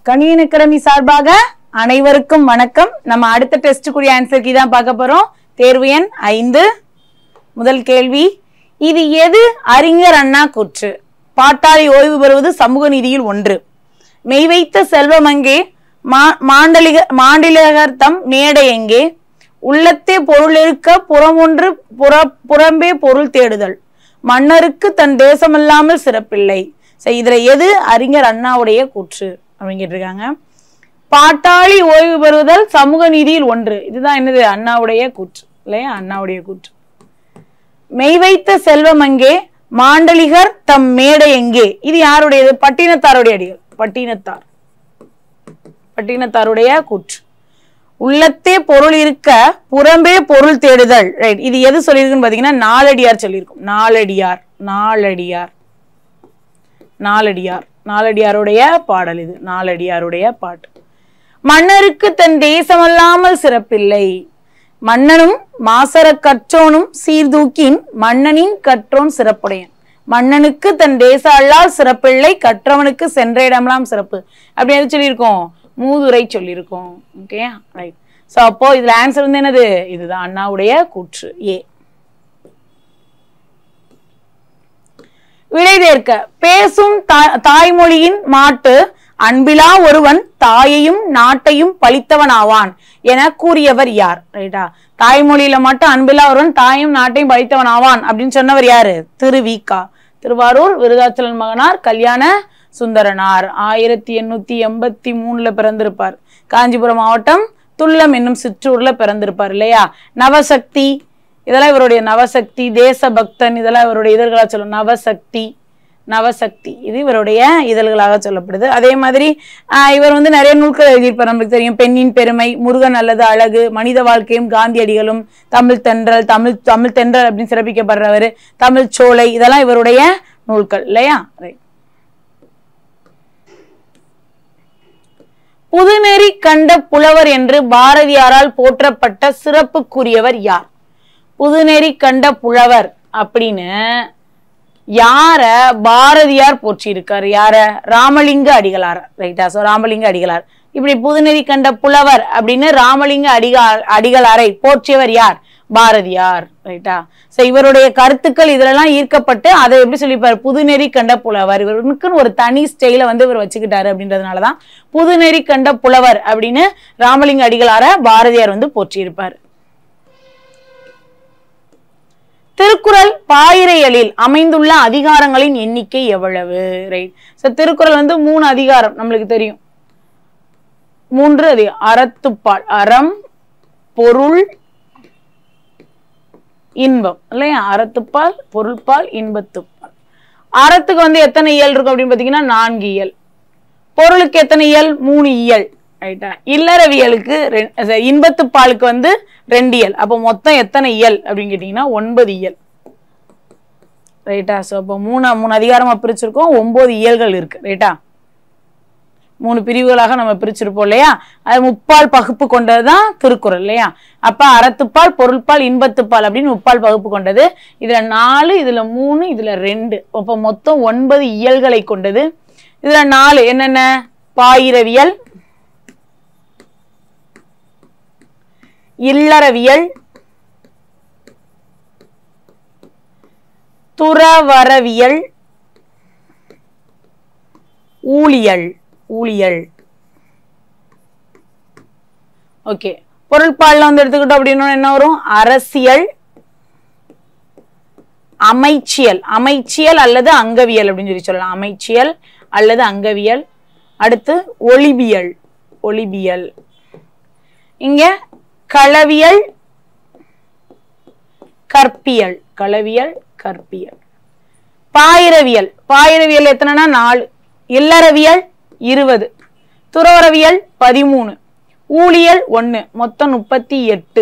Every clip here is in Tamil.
கணியன் அகாடமி சார்பாக அனைவருக்கும் வணக்கம் நம்ம அடுத்த டெஸ்ட்டுக்குரிய ஆன்சர் கீ தான் பார்க்க போறோம் தேர்வு எண் ஐந்து முதல் கேள்வி இது எது அறிஞர் அண்ணா கூற்று பாட்டாளி ஓய்வு பெறுவது சமூக நீதியில் ஒன்று மெய் வைத்த செல்வம் அங்கே மா- மாண்டலிக மாண்டிலகர் தம் மேடை எங்கே உள்ளத்தே பொருள் இருக்க புறமொன்று புற புறம்பே பொருள் தேடுதல் மன்னருக்கு தன் தேசமல்லாமல் சிறப்பில்லை சரி இதுல எது அறிஞர் அண்ணாவுடைய கூற்று அப்படின்னு கேட்டிருக்காங்க பாட்டாளி ஓய்வு பெறுதல் சமூக நீதியில் ஒன்று இதுதான் என்னது அண்ணாவுடைய கூற்று இல்லையா அண்ணாவுடைய கூற்று மெய் வைத்த செல்வம் அங்கே மாண்டலிகர் தம் மேடை எங்கே இது யாருடையது பட்டினத்தாருடைய அடிகள் பட்டினத்தார் பட்டினத்தாருடைய கூற்று உள்ளத்தே பொருள் இருக்க புறம்பே பொருள் தேடுதல் ரைட் இது எது சொல்லியிருக்குன்னு பாத்தீங்கன்னா நாலடியார் சொல்லியிருக்கும் நாலடியார் நாலடியார் நாலடியார் நாலடியாருடைய பாடல் இது நாலடியாருடைய பாட்டு மன்னருக்கு தன் தேசமல்லாமல் சிறப்பில்லை மன்னனும் மாசர கற்றோனும் சீர்தூக்கின் மன்னனின் கற்றோன் சிறப்புடையன் மன்னனுக்கு தன் தேச அல்லால் சிறப்பில்லை கற்றவனுக்கு சென்ற இடமெல்லாம் சிறப்பு அப்படி எது சொல்லியிருக்கோம் மூதுரை சொல்லியிருக்கோம் ஓகே ரைட் ஸோ அப்போ இதுல ஆன்சர் வந்து என்னது இதுதான் அண்ணாவுடைய கூற்று ஏ விடைதேர்க்க பேசும் தா- தாய்மொழியின் மாட்டு அன்பிலா ஒருவன் தாயையும் நாட்டையும் பழித்தவன் ஆவான் என கூறியவர் யார் ரைட்டா தாய்மொழியில மட்டும் அன்பிலா ஒருவன் தாயும் நாட்டையும் பழித்தவன் ஆவான் அப்படின்னு சொன்னவர் யாரு திருவிகா திருவாரூர் விருதாச்சலன் மகனார் கல்யாண சுந்தரனார் ஆயிரத்தி எண்ணூத்தி எண்பத்தி மூணுல பிறந்திருப்பார் காஞ்சிபுரம் மாவட்டம் துல்லம் என்னும் சிற்றூர்ல பிறந்திருப்பார் இல்லையா நவசக்தி இதெல்லாம் இவருடைய நவசக்தி தேசபக்தன் இதெல்லாம் இவருடைய இதழ்களாக சொல்லும் நவசக்தி நவசக்தி இது இவருடைய இதழ்களாக சொல்லப்படுது அதே மாதிரி ஆஹ், இவர் வந்து நிறைய நூல்கள் எழுதியிருப்பார் நம்மளுக்கு தெரியும் பெண்ணின் பெருமை முருகன் அல்லது அழகு மனித வாழ்க்கையும் காந்தியடிகளும் தமிழ் தென்றல் தமிழ் தமிழ் தென்றல் அப்படின்னு சிறப்பிக்கப்படுறவர் தமிழ் சோலை இதெல்லாம் இவருடைய நூல்கள் இல்லையா ரைட் புதுநெறி கண்ட புலவர் என்று பாரதியாரால் போற்றப்பட்ட சிறப்புக்குரியவர் யார் புதுநெறி கண்ட புலவர் அப்படின்னு யார பாரதியார் போற்றியிருக்காரு யார ராமலிங்க அடிகளார் ரைட்டா சோ ராமலிங்க அடிகளார் இப்படி புதுநெறி கண்ட புலவர் அப்படின்னு ராமலிங்க அடிகார் அடிகளாரை போற்றியவர் யார் பாரதியார் ரைட்டா சோ இவருடைய கருத்துக்கள் இதுலலாம் ஈர்க்கப்பட்டு அதை எப்படி சொல்லிப்பாரு புதுநெறி கண்ட புலவர் இவருக்குன்னு ஒரு தனி ஸ்டைல வந்து இவர் வச்சுக்கிட்டாரு அப்படின்றதுனாலதான் புதுநெறி கண்ட புலவர் அப்படின்னு ராமலிங்க அடிகளார பாரதியார் வந்து போற்றியிருப்பார் திருக்குறள் பாயிரையலில் அமைந்துள்ள அதிகாரங்களின் எண்ணிக்கை எவ்வளவு ரைட் சோ திருக்குறள் வந்து மூணு அதிகாரம் நம்மளுக்கு தெரியும் மூன்று அது அறத்துப்பால் அறம் பொருள் இன்பம் இல்லையா அறத்துப்பால் பொருள்பால் இன்பத்துப்பால் அறத்துக்கு வந்து எத்தனை இயல் இருக்கும் அப்படின்னு பாத்தீங்கன்னா நான்கு இயல் பொருளுக்கு எத்தனை இயல் மூணு இயல் ரைட்டா இல்லறவியலுக்கு ரெ- சரி, இன்பத்துப்பாலுக்கு வந்து ரெண்டு இயல் அப்போ மொத்தம் எத்தனை இயல் அப்படின்னு கேட்டிங்கன்னா ஒன்பது இயல் ரைட்டா ஸோ அப்போ மூணு மூணு அதிகாரமா பிரிச்சிருக்கோம் ஒன்பது இயல்கள் இருக்கு ரைட்டா மூணு பிரிவுகளாக நம்ம பிரிச்சிருப்போம் இல்லையா அது முப்பால் பகுப்பு கொண்டதுதான் திருக்குறள் இல்லையா அப்ப அறத்துப்பால் பொருள்பால் இன்பத்துப்பால் அப்படின்னு முப்பால் பகுப்பு கொண்டது இதுல நாலு இதுல மூணு இதுல ரெண்டு அப்ப மொத்தம் ஒன்பது இயல்களை கொண்டது இதுல நாலு என்னென்ன பாயிரவியல் இல்லறவியல் துறவரவியல் ஊழியல் ஊழியல் ஓகே பொருள்பால்ல வந்து எடுத்துக்கிட்டோம் அப்படின்னா என்ன வரும் அரசியல் அமைச்சியல் அமைச்சியல் அல்லது அங்கவியல் அப்படின்னு சொல்லி சொல்லலாம் அமைச்சியல் அல்லது அங்கவியல் அடுத்து ஒளிபியல் ஒளிபியல் இங்க களவியல் கற்பியல் களவியல் கற்பியல் பாயிரவியல் பாயிரவியல் எத்தனைனா நாலு இல்லறவியல் இருபது துறவரவியல் பதிமூணு ஊழியல் ஒண்ணு மொத்தம் முப்பத்தி எட்டு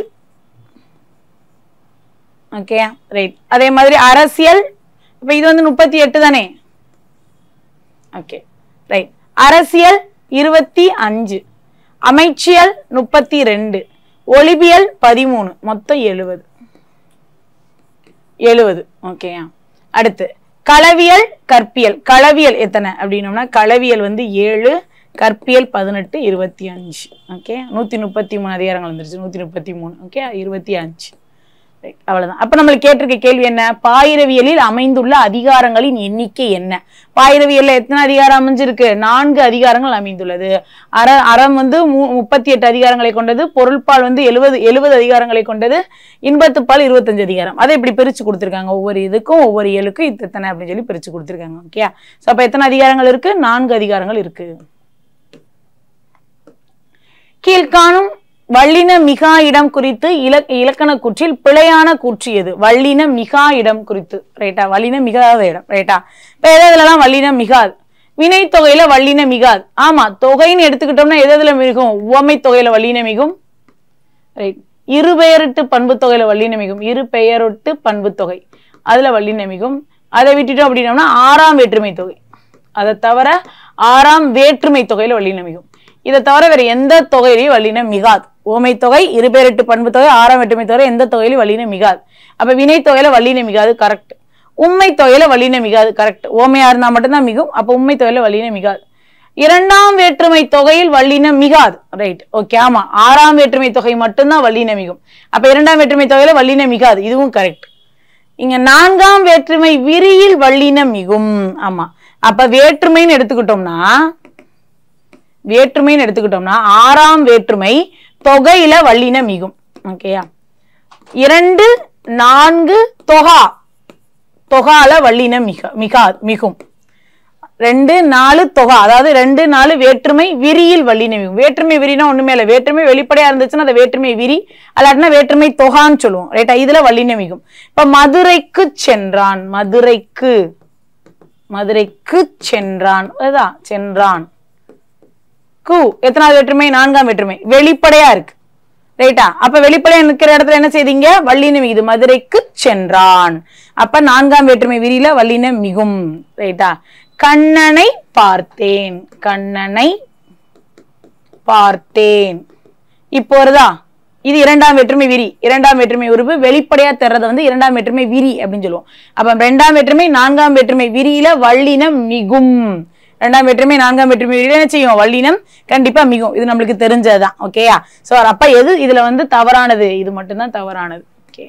ஓகே ரைட் அதே மாதிரி அரசியல் இப்ப இது வந்து முப்பத்தி எட்டு தானே ஓகே ரைட் அரசியல் இருபத்தி அஞ்சு அமைச்சியல் முப்பத்தி ரெண்டு ஒலிபியல் பதிமூணு மொத்தம் எழுவது எழுவது ஓகேயா அடுத்து களவியல் கற்பியல் களவியல் எத்தனை அப்படின்னோம்னா களவியல் வந்து ஏழு கற்பியல் பதினெட்டு இருபத்தி அஞ்சு ஓகே நூத்தி முப்பத்தி மூணு அதிகாரங்கள் வந்துருச்சு நூத்தி முப்பத்தி மூணு ஓகே இருபத்தி அஞ்சு Right. அவ்வளவுதான் அப்ப நம்மளுக்கு கேட்டிருக்க கேள்வி என்ன பாயிரவியலில் அமைந்துள்ள அதிகாரங்களின் எண்ணிக்கை என்ன பாயிரவியல்ல எத்தனை அதிகாரம் அமைஞ்சிருக்கு நான்கு அதிகாரங்கள் அமைந்துள்ளது அற அறம் வந்து மு- முப்பத்தி எட்டு அதிகாரங்களை கொண்டது பொருள்பால் வந்து எழுபது எழுபது அதிகாரங்களை கொண்டது இன்பத்துப்பால் இருபத்தஞ்சு அதிகாரம் அதை இப்படி பிரிச்சு கொடுத்துருக்காங்க ஒவ்வொரு இதுக்கும் ஒவ்வொரு இயலுக்கும் இத்தனை அப்படின்னு சொல்லி பிரிச்சு கொடுத்துருக்காங்க ஓகே ஸோ அப்ப எத்தனை அதிகாரங்கள் இருக்கு நான்கு அதிகாரங்கள் இருக்கு கீழ்காணும் வல்லின மிகா இடம் குறித்து இலக் இலக்கண கூற்றில் பிழையான கூற்று எது வல்லின மிகா இடம் குறித்து ரைட்டா வல்லின மிகாத இடம் ரைட்டா இப்ப எது எதுலலாம் வல்லின மிகாது வினை தொகையில வல்லின மிகாது ஆமா தொகைன்னு எடுத்துக்கிட்டோம்னா எது எதுல மிகும் உவமை தொகையில வல்லின மிகும் ரைட் இரு பெயரிட்டு பண்பு தொகையில வல்லின மிகும் இரு பெயரொட்டு பண்பு தொகை அதுல வல்லின மிகும் அதை விட்டுட்டோம் அப்படின்னோம்னா ஆறாம் வேற்றுமை தொகை அதை தவிர ஆறாம் வேற்றுமை தொகையில வல்லினம் மிகும் இதை தவிர வேற எந்த தொகையிலையும் வல்லினம் மிகாது ஓமை தொகை இருபெயரெட்டு பண்பு தொகை ஆறாம் வேற்றுமை தொகை எந்த தொகையிலும் வல்லினம் மிகாது அப்ப வினை தொகையில வல்லினம் மிகாது கரெக்ட் உண்மை தொகையில வல்லினம் மிகாது கரெக்ட் ஓமையா இருந்தா மட்டும்தான் மிகும் அப்ப உண்மை தொகையில வல்லினம் மிகாது இரண்டாம் வேற்றுமை தொகையில் வல்லினம் மிகாது ரைட் ஓகே ஆமா ஆறாம் வேற்றுமை தொகை மட்டும்தான் வல்லினம் மிகும் அப்ப இரண்டாம் வேற்றுமை தொகையில வல்லினம் மிகாது இதுவும் கரெக்ட் இங்க நான்காம் வேற்றுமை விரியில் வல்லினம் மிகும் ஆமா அப்ப வேற்றுமைன்னு எடுத்துக்கிட்டோம்னா வேற்றுமைன்னு எடுத்துக்கிட்டோம்னா ஆறாம் வேற்றுமை தொகையில வல்லினம் மிகும் ஓகேயா இரண்டு நான்கு தொகா தொகால வல்லினம் மிக மிகா மிகும் ரெண்டு நாலு தொகா அதாவது ரெண்டு நாலு வேற்றுமை விரியில் வல்லினம் மிகும் வேற்றுமை விரினா ஒண்ணுமே இல்லை வேற்றுமை வெளிப்படையா இருந்துச்சுன்னா அந்த வேற்றுமை விரி அல்லாட்டினா வேற்றுமை தொகான்னு சொல்லுவோம் ரைட்டா இதுல வல்லினம் மிகும் இப்ப மதுரைக்கு சென்றான் மதுரைக்கு மதுரைக்கு சென்றான் அதுதான் சென்றான் கு எத்தனாவது வேற்றுமை நான்காம் வேற்றுமை வெளிப்படையா இருக்கு ரைட்டா அப்ப வெளிப்படையா நிக்கிற இடத்துல என்ன செய்தீங்க வல்லினம் மிகுது மதுரைக்கு சென்றான் அப்ப நான்காம் வேற்றுமை விரியில வல்லினம் மிகும் ரைட்டா கண்ணனை பார்த்தேன் கண்ணனை பார்த்தேன் இப்போ வருதா இது இரண்டாம் வேற்றுமை விரி இரண்டாம் வேற்றுமை உறுப்பு வெளிப்படையா தெர்றத வந்து இரண்டாம் வேற்றுமை விரி அப்படின்னு சொல்லுவோம் அப்ப ரெண்டாம் வேற்றுமை நான்காம் வேற்றுமை விரியில வல்லினம் மிகும் ரெண்டாம் வேற்றுமை நான்காம் வேற்றுமை விரியில என்ன செய்யும் வல்லினம் கண்டிப்பா மிகும் இது நம்மளுக்கு தெரிஞ்சதுதான் ஓகேயா சோ அப்ப எது இதுல வந்து தவறானது இது மட்டும்தான் தவறானது ஓகே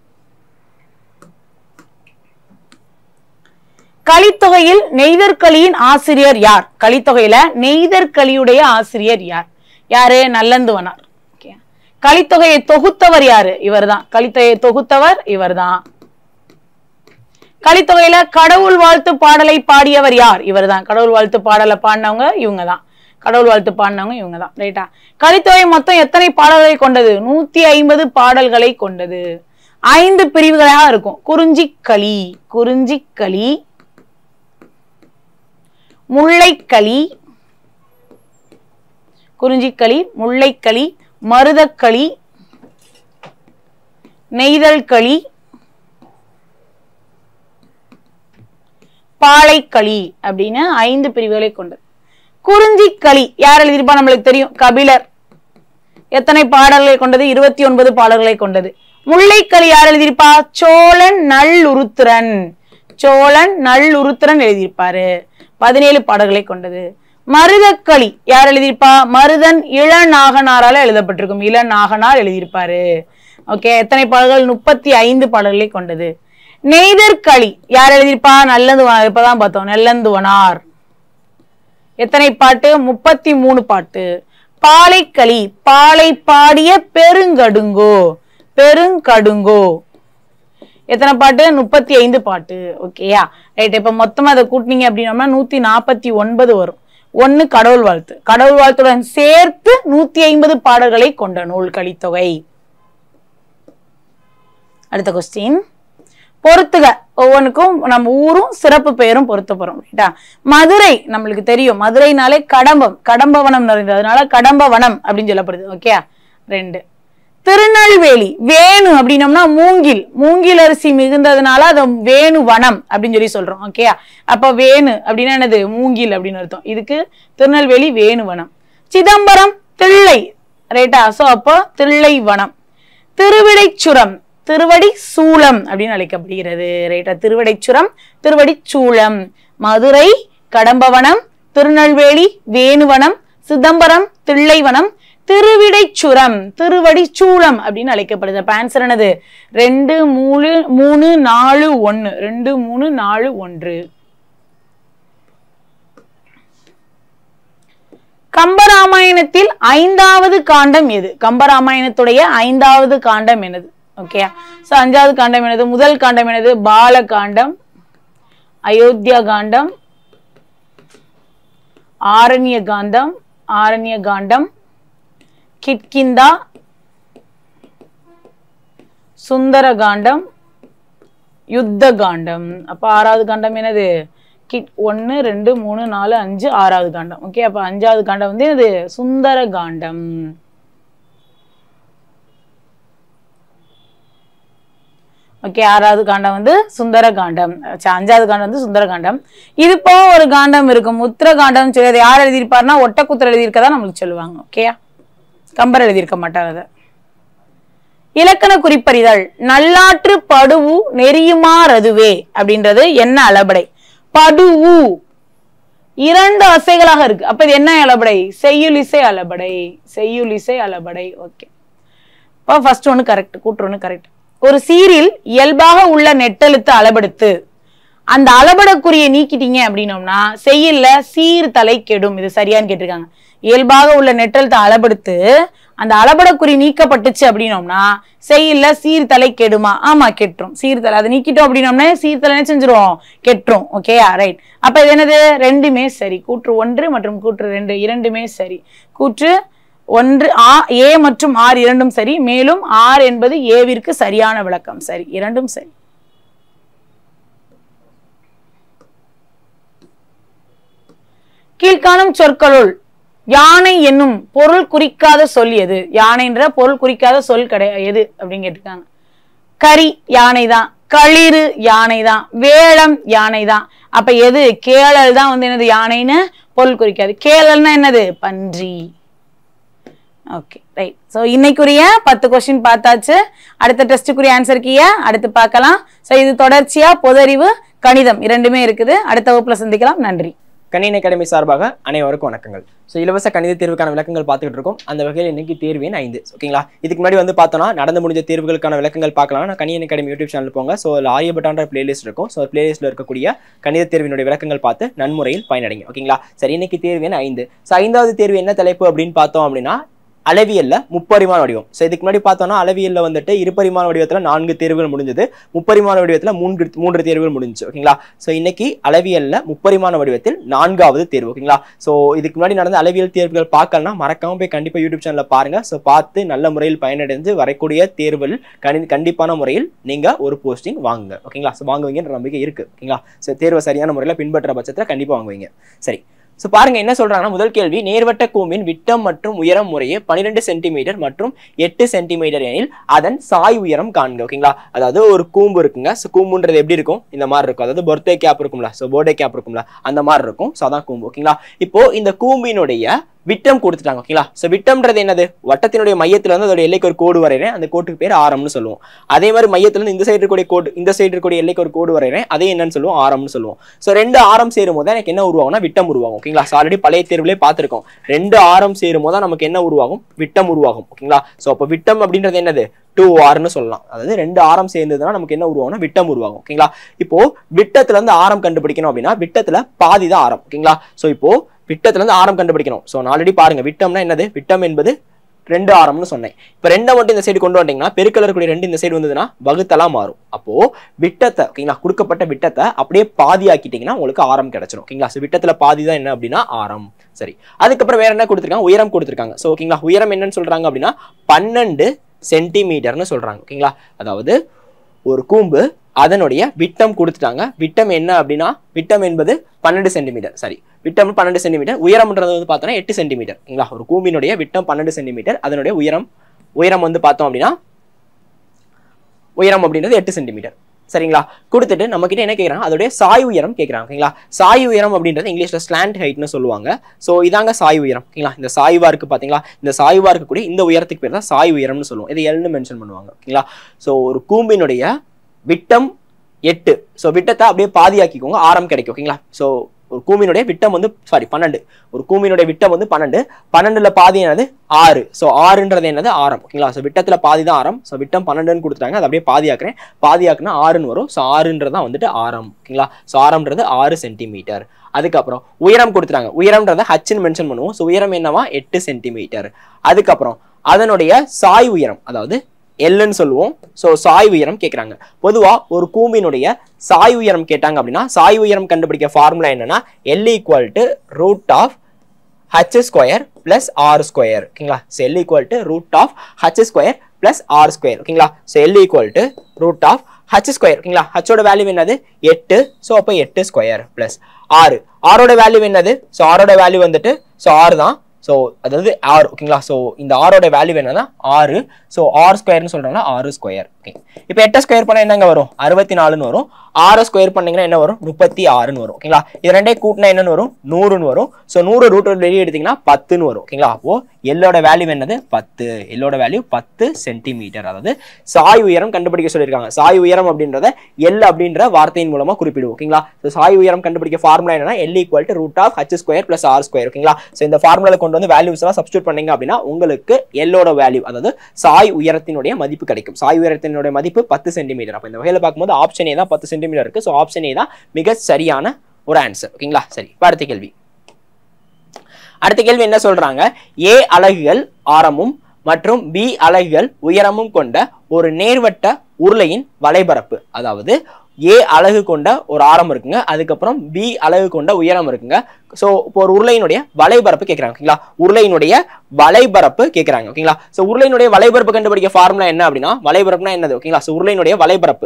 கலித்தொகையில் நெய்தற்களியின் ஆசிரியர் யார் கலித்தொகையில நெய்தற்களியுடைய ஆசிரியர் யார் யாரு நல்லந்துவனார் Okay. கலித்தொகையை தொகுத்தவர் யாரு இவர்தான் கலித்தொகையை தொகுத்தவர் இவர்தான் கலித்தொகையில கடவுள் வாழ்த்து பாடலை பாடியவர் யார் இவர்தான் கடவுள் வாழ்த்து பாடலை பாடினவங்க இவங்க தான் கடவுள் வாழ்த்து பாடினவங்க இவங்க தான் ரைட்டா கலித்தொகை மொத்தம் எத்தனை பாடல்களை கொண்டது நூத்தி ஐம்பது பாடல்களை கொண்டது ஐந்து பிரிவுகளாக இருக்கும் குறிஞ்சிக்களி குறிஞ்சிக்களி முல்லைக்களி குறிஞ்சிக்களி முல்லைக்களி மருதக்களி நெய்தல்களி பாலைக்களி அப்படின்னு ஐந்து பிரிவுகளை கொண்டது குறிஞ்சிக்களி யார் எழுதியிருப்பா நம்மளுக்கு தெரியும் கபிலர் எத்தனை பாடல்களை கொண்டது இருபத்தி ஒன்பது பாடல்களை கொண்டது முல்லைக்களி யார் எழுதியிருப்பா சோழன் நல்லுருத்திரன் சோழன் நல்லுருத்திரன் எழுதியிருப்பாரு பதினேழு பாடல்களை கொண்டது மருதக்களி யார் எழுதியிருப்பா மருதன் இளநாகனாரால எழுதப்பட்டிருக்கும் இளநாகனார் எழுதியிருப்பாரு ஓகே எத்தனை பாடல்கள் முப்பத்தி ஐந்து பாடல்களை கொண்டது நெய்தற்களி யார் எழுதியிருப்பா நல்லந்துவனார் இப்பதான் பார்த்தோம் நெல்லந்துவனார் எத்தனை பாட்டு முப்பத்தி மூணு பாட்டு பாலைக்களி பாலை பாடிய பெருங்கடுங்கோ பெருங்கடுங்கோ எத்தனை பாட்டு முப்பத்தி ஐந்து பாட்டு ஓகேயா ரைட் இப்ப மொத்தமா அதை கூட்டினீங்க அப்படின்னோம்னா நூத்தி நாற்பத்தி ஒன்பது வரும் ஒன்னு கடவுள் வாழ்த்து கடவுள் வாழ்த்துடன் சேர்த்து நூத்தி ஐம்பது பாடல்களை கொண்ட நூல் கலித்தொகை அடுத்த கொஸ்டின் பொறுத்துக ஒவ்வொன்றுக்கும் நம்ம ஊரும் சிறப்பு பெயரும் பொருத்த போறோம் ரைட்டா மதுரை நம்மளுக்கு தெரியும் மதுரைனாலே கடம்பம் கடம்பவனம் நிறைந்ததுனால கடம்பவனம் அப்படின்னு சொல்லப்படுது ஓகே ரெண்டு திருநெல்வேலி வேணு அப்படின்னம்னா மூங்கில் மூங்கில் அரிசி மிகுந்ததுனால அது வேணு வனம் அப்படின்னு சொல்லி சொல்றோம் ஓகே அப்ப வேணு அப்படின்னா என்னது மூங்கில் அப்படின்னு அர்த்தம் இதுக்கு திருநெல்வேலி வேணு வனம் சிதம்பரம் தில்லை ரைட்டா சோ அப்போ தில்லை வனம் திருவிடைச்சுரம் திருவடி சூளம் அப்படின்னு அழைக்கப்படுகிறது ரைட்டா திருவடைச்சுரம் திருவடி சூளம் மதுரை கடம்பவனம் திருநெல்வேலி வேணுவனம் சிதம்பரம் தில்லைவனம் திருவிடைச்சுரம் திருவடிச்சூளம் அப்படின்னு அழைக்கப்படுது அப்ப ஆன்சர் என்னது ரெண்டு மூணு மூணு நாலு ஒன்னு ரெண்டு மூணு நாலு ஒன்று கம்பராமாயணத்தில் ஐந்தாவது காண்டம் எது கம்பராமாயணத்துடைய ஐந்தாவது காண்டம் என்னது ஓகே சோ அஞ்சாவது காண்டம் என்னது முதல் காண்டம் என்னது பால காண்டம் அயோத்தியா காண்டம் ஆரண்ய காண்டம் ஆரண்ய காண்டம் கிட்கிந்தா சுந்தர காண்டம் யுத்த காண்டம் அப்ப ஆறாவது காண்டம் என்னது கிட் ஒன்னு ரெண்டு மூணு நாலு அஞ்சு ஆறாவது காண்டம் ஓகே அப்ப அஞ்சாவது காண்டம் வந்து என்னது சுந்தர காண்டம் ஓகே ஆறாவது காண்டம் வந்து சுந்தர காண்டம் ச்ச, அஞ்சாவது காண்டம் வந்து சுந்தர காண்டம் இது போ ஒரு காண்டம் இருக்கும் உத்திர காண்டம் சொல்லி அதை யார் எழுதியிருப்பாருன்னா ஒட்டக்குத்தர் எழுதியிருக்கதா நம்மளுக்கு சொல்லுவாங்க ஓகேயா கம்பர் எழுதியிருக்க மாட்டார் அதை இலக்கண குறிப்பறிதல் நல்லாற்று படுவு நெறியுமாறதுவே அப்படின்றது என்ன அளபடை படுவு இரண்டு அசைகளாக இருக்கு அப்ப இது என்ன அளபடை செய்யுளிசை அளபடை செய்யுளிசை அளபடை ஓகே இப்போ ஃபர்ஸ்ட் ஒன்று கரெக்ட் கூற்று ஒன்று கரெக்ட் ஒரு சீரில் இயல்பாக உள்ள நெட்டெழுத்து அளபெடுத்து அந்த அளபடக்குறியை நீக்கிட்டீங்க அப்படின்னோம்னா செய்யல சீர்தலை கெடும் இது சரியான்னு கேட்டிருக்காங்க இயல்பாக உள்ள நெட்டெழுத்தை அளபெடுத்து அந்த அளபடக்குறி நீக்கப்பட்டுச்சு அப்படின்னோம்னா செய்யல சீர்தலை கெடுமா ஆமா கெட்டுரும் சீர்தலை அதை நீக்கிட்டோம் அப்படின்னோம்னா சீர்தலை என்ன செஞ்சிரும் கெட்டுரும் ஓகேயா ரைட் அப்ப இது என்னது ரெண்டுமே சரி கூற்று ஒன்று மற்றும் கூற்று ரெண்டு இரண்டுமே சரி கூற்று ஒன்று ஆ ஏ மற்றும் ஆர் இரண்டும் சரி மேலும் ஆர் என்பது ஏவிற்கு சரியான விளக்கம் சரி இரண்டும் சரி கீழ்காணும் சொற்களுள் யானை என்னும் பொருள் குறிக்காத சொல் எது யானைன்ற பொருள் குறிக்காத சொல் கிடையாது எது அப்படின்னு கேட்டிருக்காங்க கரி யானை தான் களிறு யானை தான் வேளம் யானை தான் அப்ப எது கேளல் தான் வந்து என்னது யானைன்னு பொருள் குறிக்காது கேளல்னா என்னது பன்றி ஓகே ரைட் ஸோ இன்னைக்குரிய பத்து கொஸ்டின் பார்த்தாச்சு அடுத்த டெஸ்ட்டுக்குரிய ஆன்சர் கீய அடுத்து பார்க்கலாம் ஸோ இது தொடர்ச்சியா பொதறிவு கணிதம் இரண்டுமே இருக்குது அடுத்த வகுப்புல சந்திக்கலாம் நன்றி கணினி அகாடமி சார்பாக அனைவருக்கும் வணக்கங்கள் ஸோ இலவச கணித தேர்வுக்கான விளக்கங்கள் பார்த்துக்கிட்டு இருக்கோம் அந்த வகையில் இன்னைக்கு தேர்வு எண் ஐந்து ஓகேங்களா இதுக்கு முன்னாடி வந்து பார்த்தோம்னா நடந்து முடிஞ்ச தேர்வுகளுக்கான விளக்கங்கள் பார்க்கலாம் நான் கணினி அகாடமி யூடியூப் சேனல் போங்க ஸோ அதில் ஆரியபட்டான்ற பிளேலிஸ்ட் இருக்கும் ஸோ பிளேலிஸ்ட்டில் இருக்கக்கூடிய கணித தேர்வினுடைய விளக்கங்கள் பார்த்து நன்முறையில் பயனடைங்க ஓகேங்களா சரி இன்னைக்கு தேர்வு எண் ஐந்து ஸோ ஐந்தாவது தேர்வு என்ன தலைப்பு அப்படின்னு பார்த்தோம் அப்படின்னா அளவியல்ல முப்பரிமாண வடிவம் ஸோ இதுக்கு முன்னாடி பார்த்தோம்னா அளவியல்ல வந்துட்டு இருபரிமாண வடிவத்துல நான்கு தேர்வுகள் முடிஞ்சது முப்பரிமாண வடிவத்துல மூன்று மூன்று தேர்வுகள் முடிஞ்சுச்சு ஓகேங்களா ஸோ இன்னைக்கு அளவியல்ல முப்பரிமாண வடிவத்தில் நான்காவது தேர்வு ஓகேங்களா ஸோ இதுக்கு முன்னாடி நடந்த அளவியல் தேர்வுகள் பார்க்கலனா மறக்காம போய் கண்டிப்பா யூடியூப் சேனல்ல பாருங்க ஸோ பார்த்து நல்ல முறையில் பயனடைந்து வரக்கூடிய தேர்வில் கணி கண்டிப்பான முறையில் நீங்க ஒரு போஸ்டிங் வாங்குங்க ஓகேங்களா ஸோ வாங்குவீங்கன்ற நம்பிக்கை இருக்கு ஓகேங்களா ஸோ தேர்வை சரியான முறையில் பின்பற்ற பட்சத்தில் கண்டிப்பா வாங்குவீங்க சரி ஸோ பாருங்க என்ன சொல்றாங்கன்னா முதல் கேள்வி நேர்வட்ட கூம்பின் விட்டம் மற்றும் உயரம் முறையே பன்னிரெண்டு சென்டிமீட்டர் மற்றும் எட்டு சென்டிமீட்டர் எனில் அதன் சாய் உயரம் காண்க ஓகேங்களா அதாவது ஒரு கூம்பு இருக்குங்க ஸோ கூம்புன்றது எப்படி இருக்கும் இந்த மாதிரி இருக்கும் அதாவது பர்த்டே கேப் இருக்கும்ல ஸோ பர்த்டே கேப் இருக்கும்ல அந்த மாதிரி இருக்கும் ஸோ அதான் கூம்பு ஓகேங்களா இப்போ இந்த கூம்பினுடைய விட்டம் கொடுத்துட்டாங்க ஓகேங்களா ஸோ விட்டம்ன்றது என்னது வட்டத்தினுடைய மையத்துல வந்து அதோட எல்லைக்கு ஒரு கோடு வரைகிறேன் அந்த கோட்டுக்கு பேர் ஆரம்னு சொல்லுவோம் அதே மாதிரி மையத்துல இருந்து இந்த சைடு இருக்கக்கூடிய கோடு இந்த சைடு இருக்கக்கூடிய எல்லைக்கு ஒரு கோடு வரைகிறேன் அதே என்னன்னு சொல்லுவோம் ஆரம்னு சொல்லுவோம் ஸோ ரெண்டு ஆரம் சேரும் போது எனக்கு என்ன உருவாகும்னா விட்டம் உருவாகும் ஓகேங்களா ஸோ ஆல்ரெடி பழைய தேர்வுலேயே பார்த்துருக்கோம் ரெண்டு ஆரம் சேரும் போது நமக்கு என்ன உருவாகும் விட்டம் உருவாகும் ஓகேங்களா ஸோ அப்போ விட்டம் அப்படின்றது என்னது டூ ஆர்னு சொல்லலாம் அதாவது ரெண்டு ஆரம் சேர்ந்ததுன்னா நமக்கு என்ன உருவாகும்னா விட்டம் உருவாகும் ஓகேங்களா இப்போ விட்டத்துல இருந்து ஆரம் கண்டுபிடிக்கணும் அப்படின்னா விட்டத்துல பாதி தான் ஆரம் ஓகேங்களா ஸோ இப்போ விட்டத்துல இருந்து ஆரம் கண்டுபிடிக்கணும் ஸோ நான் ஆல்ரெடி பாருங்க விட்டம்னா என்னது விட்டம் என்பது ரெண்டு ஆரம்னு சொன்னேன் இப்போ ரெண்டை மட்டும் இந்த சைடு கொண்டு வந்தீங்கன்னா பெருக்கல் இருக்கக்கூடிய ரெண்டு இந்த சைடு வந்ததுன்னா வகுத்தலா மாறும் அப்போ விட்டத்தை ஓகேங்களா கொடுக்கப்பட்ட விட்டத்தை அப்படியே பாதி ஆக்கிட்டீங்கன்னா உங்களுக்கு ஆரம் கிடைச்சிடும் ஓகேங்களா ஸோ விட்டத்துல பாதி தான் என்ன அப்படின்னா ஆரம் சரி அதுக்கப்புறம் வேற என்ன கொடுத்துருக்காங்க உயரம் கொடுத்துருக்காங்க ஸோ ஓகேங்களா உயரம் என்னன்னு சொல்றாங்க அப்படின்னா பன்னெண்டு சென்டிமீட்டர்னு சொல்றாங்க ஓகேங்களா அதாவது ஒரு கூம்பு அதனுடைய விட்டம் கொடுத்துட்டாங்க விட்டம் என்ன அப்படின்னா விட்டம் என்பது பன்னெண்டு சென்டிமீட்டர் சரி விட்டம் பன்னெண்டு சென்டிமீட்டர் உயரம்ன்றது வந்து பார்த்தோன்னா எட்டு சென்டிமீட்டர் ஓகேங்களா ஒரு கூம்பினுடைய விட்டம் பன்னெண்டு சென்டிமீட்டர் அதனுடைய உயரம் உயரம் வந்து பார்த்தோம் அப்படின்னா உயரம் அப்படின்றது எட்டு சென்டிமீட்டர் சரிங்களா கொடுத்துட்டு நம்ம கிட்ட என்ன கேட்குறாங்க அதோடைய சாய் உயரம் கேட்குறாங்க ஓகேங்களா சாய் உயரம் அப்படின்றது இங்கிலீஷ்ல ஸ்லாண்ட் ஹைட்னு சொல்லுவாங்க ஸோ இதாங்க சாய் உயரம் ஓகேங்களா இந்த சாய்வா இருக்கு பாத்தீங்களா இந்த சாய்வா இருக்கக்கூடிய இந்த உயரத்துக்கு பேர் தான் சாய் உயரம்னு சொல்லுவோம் இதை எல்னு மென்ஷன் பண்ணுவாங்க ஓகேங்களா ஸோ ஒரு கூம்பினுடைய விட்டம் எட்டு ஸோ விட்டத்தை அப்படியே பாதியாக்கிக்கோங்க ஆரம் கிடைக்கும் ஓகேங்களா ஸோ ஒரு கூமினுடைய விட்டம் வந்து சாரி பன்னெண்டு ஒரு கூமினுடைய விட்டம் வந்து பன்னெண்டு பன்னெண்டுல பாதி என்னது ஆறு ஸோ ஆறுன்றது என்னது ஆரம் ஓகேங்களா ஸோ விட்டத்துல பாதி தான் ஆரம் ஸோ விட்டம் பன்னெண்டுன்னு கொடுத்துட்டாங்க அதை அப்படியே பாதியாக்குறேன் பாதியாக்குனா ஆறுன்னு வரும் ஸோ ஆறுன்றது தான் வந்துட்டு ஆரம் ஓகேங்களா ஸோ ஆரம்ன்றது ஆறு சென்டிமீட்டர் அதுக்கப்புறம் உயரம் கொடுத்துட்டாங்க உயரம்ன்றத ஹச்னு மென்ஷன் பண்ணுவோம் ஸோ உயரம் என்னவா எட்டு சென்டிமீட்டர் அதுக்கப்புறம் அதனுடைய சாய் உயரம் அதாவது எல்லுன்னு சொல்லுவோம் ஸோ சாய் உயரம் கேட்குறாங்க பொதுவாக ஒரு கூம்பினுடைய சாய் உயரம் கேட்டாங்க அப்படின்னா சாய் உயரம் கண்டுபிடிக்க ஃபார்முலா என்னன்னா L equal to root of H square plus R square ஓகேங்களா so L equal to root of H square plus R square ஓகேங்களா so L equal to root of H square ஓகேங்களா ஹச்சோட வேல்யூ என்னது எட்டு ஸோ அப்போ எட்டு ஸ்கொயர் பிளஸ் ஆறு ஆரோட வேல்யூ என்னது ஸோ ஆரோட வேல்யூ வந்துட்டு ஸோ ஆறு தான் ஸோ அதாவது ஆறு ஓகேங்களா ஸோ இந்த ஆரோட வேல்யூ என்னன்னா ஆறு ஸோ ஆர் ஸ்கொயர்னு சொல்றாங்கன்னா ஆறு ஸ்கொயர் ஓகே இப்போ எட்டை ஸ்கொயர் பண்ணால் என்னங்க வரும் அறுபத்தி நாலுன்னு வரும் ஆறு ஸ்கொயர் பண்ணீங்கன்னா என்ன வரும் முப்பத்தி ஆறுன்னு வரும் ஓகேங்களா இது ரெண்டே கூட்டினா என்னன்னு வரும் நூறுன்னு வரும் ஸோ நூறு ரூட் வெளியே எடுத்தீங்கன்னா பத்துன்னு வரும் ஓகேங்களா அப்போ எல்லோட வேல்யூ என்னது பத்து எல்லோட வேல்யூ பத்து சென்டிமீட்டர் அதாவது சாய் உயரம் கண்டுபிடிக்க சொல்லியிருக்காங்க சாய் உயரம் அப்படின்றத எல் அப்படின்ற வார்த்தையின் மூலமா குறிப்பிடுவோம் ஓகேங்களா ஸோ சாய் உயரம் கண்டுபிடிக்க ஃபார்முலா என்னன்னா L equal to root of H square plus R square ஓகேங்களா ஸோ இந்த ஃபார்முலா கொண்டு வந்து வேல்யூஸ் எல்லாம் சப்ஸ்டியூட் பண்ணீங்க அப்படின்னா உங்களுக்கு எல்லோட வேல்யூ அதாவது சாய் உயரத்தினுடைய மதிப்பு கிடைக்கும் சாய் உயரத்தினுடைய மதிப்பு பத்து சென்டிமீட்டர் அப்போ இந்த வகையில் பார்க்கும்போது ஆப்ஷன் ஏ தான் பத்து சென்டிமீட்டர் இருக்கு ஸோ ஆப்ஷன் ஏ தான் மிக சரியான ஒரு ஆன்சர் ஓகேங்களா சரி இப்ப அடுத்த கேள்வி அடுத்த கேள்வி என்ன சொல்றாங்க ஏ அலகுகள் ஆரமும் மற்றும் பி அலகுகள் உயரமும் கொண்ட ஒரு நேர்வட்ட உருளையின் வலைபரப்பு அதாவது ஏ அலகு கொண்ட ஒரு ஆரம் இருக்குங்க அதுக்கப்புறம் பி அலகு கொண்ட உயரம் இருக்குங்க ஸோ இப்போ ஒரு உருளையினுடைய வலைபரப்பு கேட்குறாங்க ஓகேங்களா உருளையினுடைய வலைபரப்பு கேட்குறாங்க ஓகேங்களா ஸோ உருளையினுடைய வலைபரப்பு கண்டுபிடிக்க ஃபார்முலா என்ன அப்படின்னா வலைபரப்புனா என்னது ஓகேங்களா ஸோ உருளையினுடைய வலைபரப்பு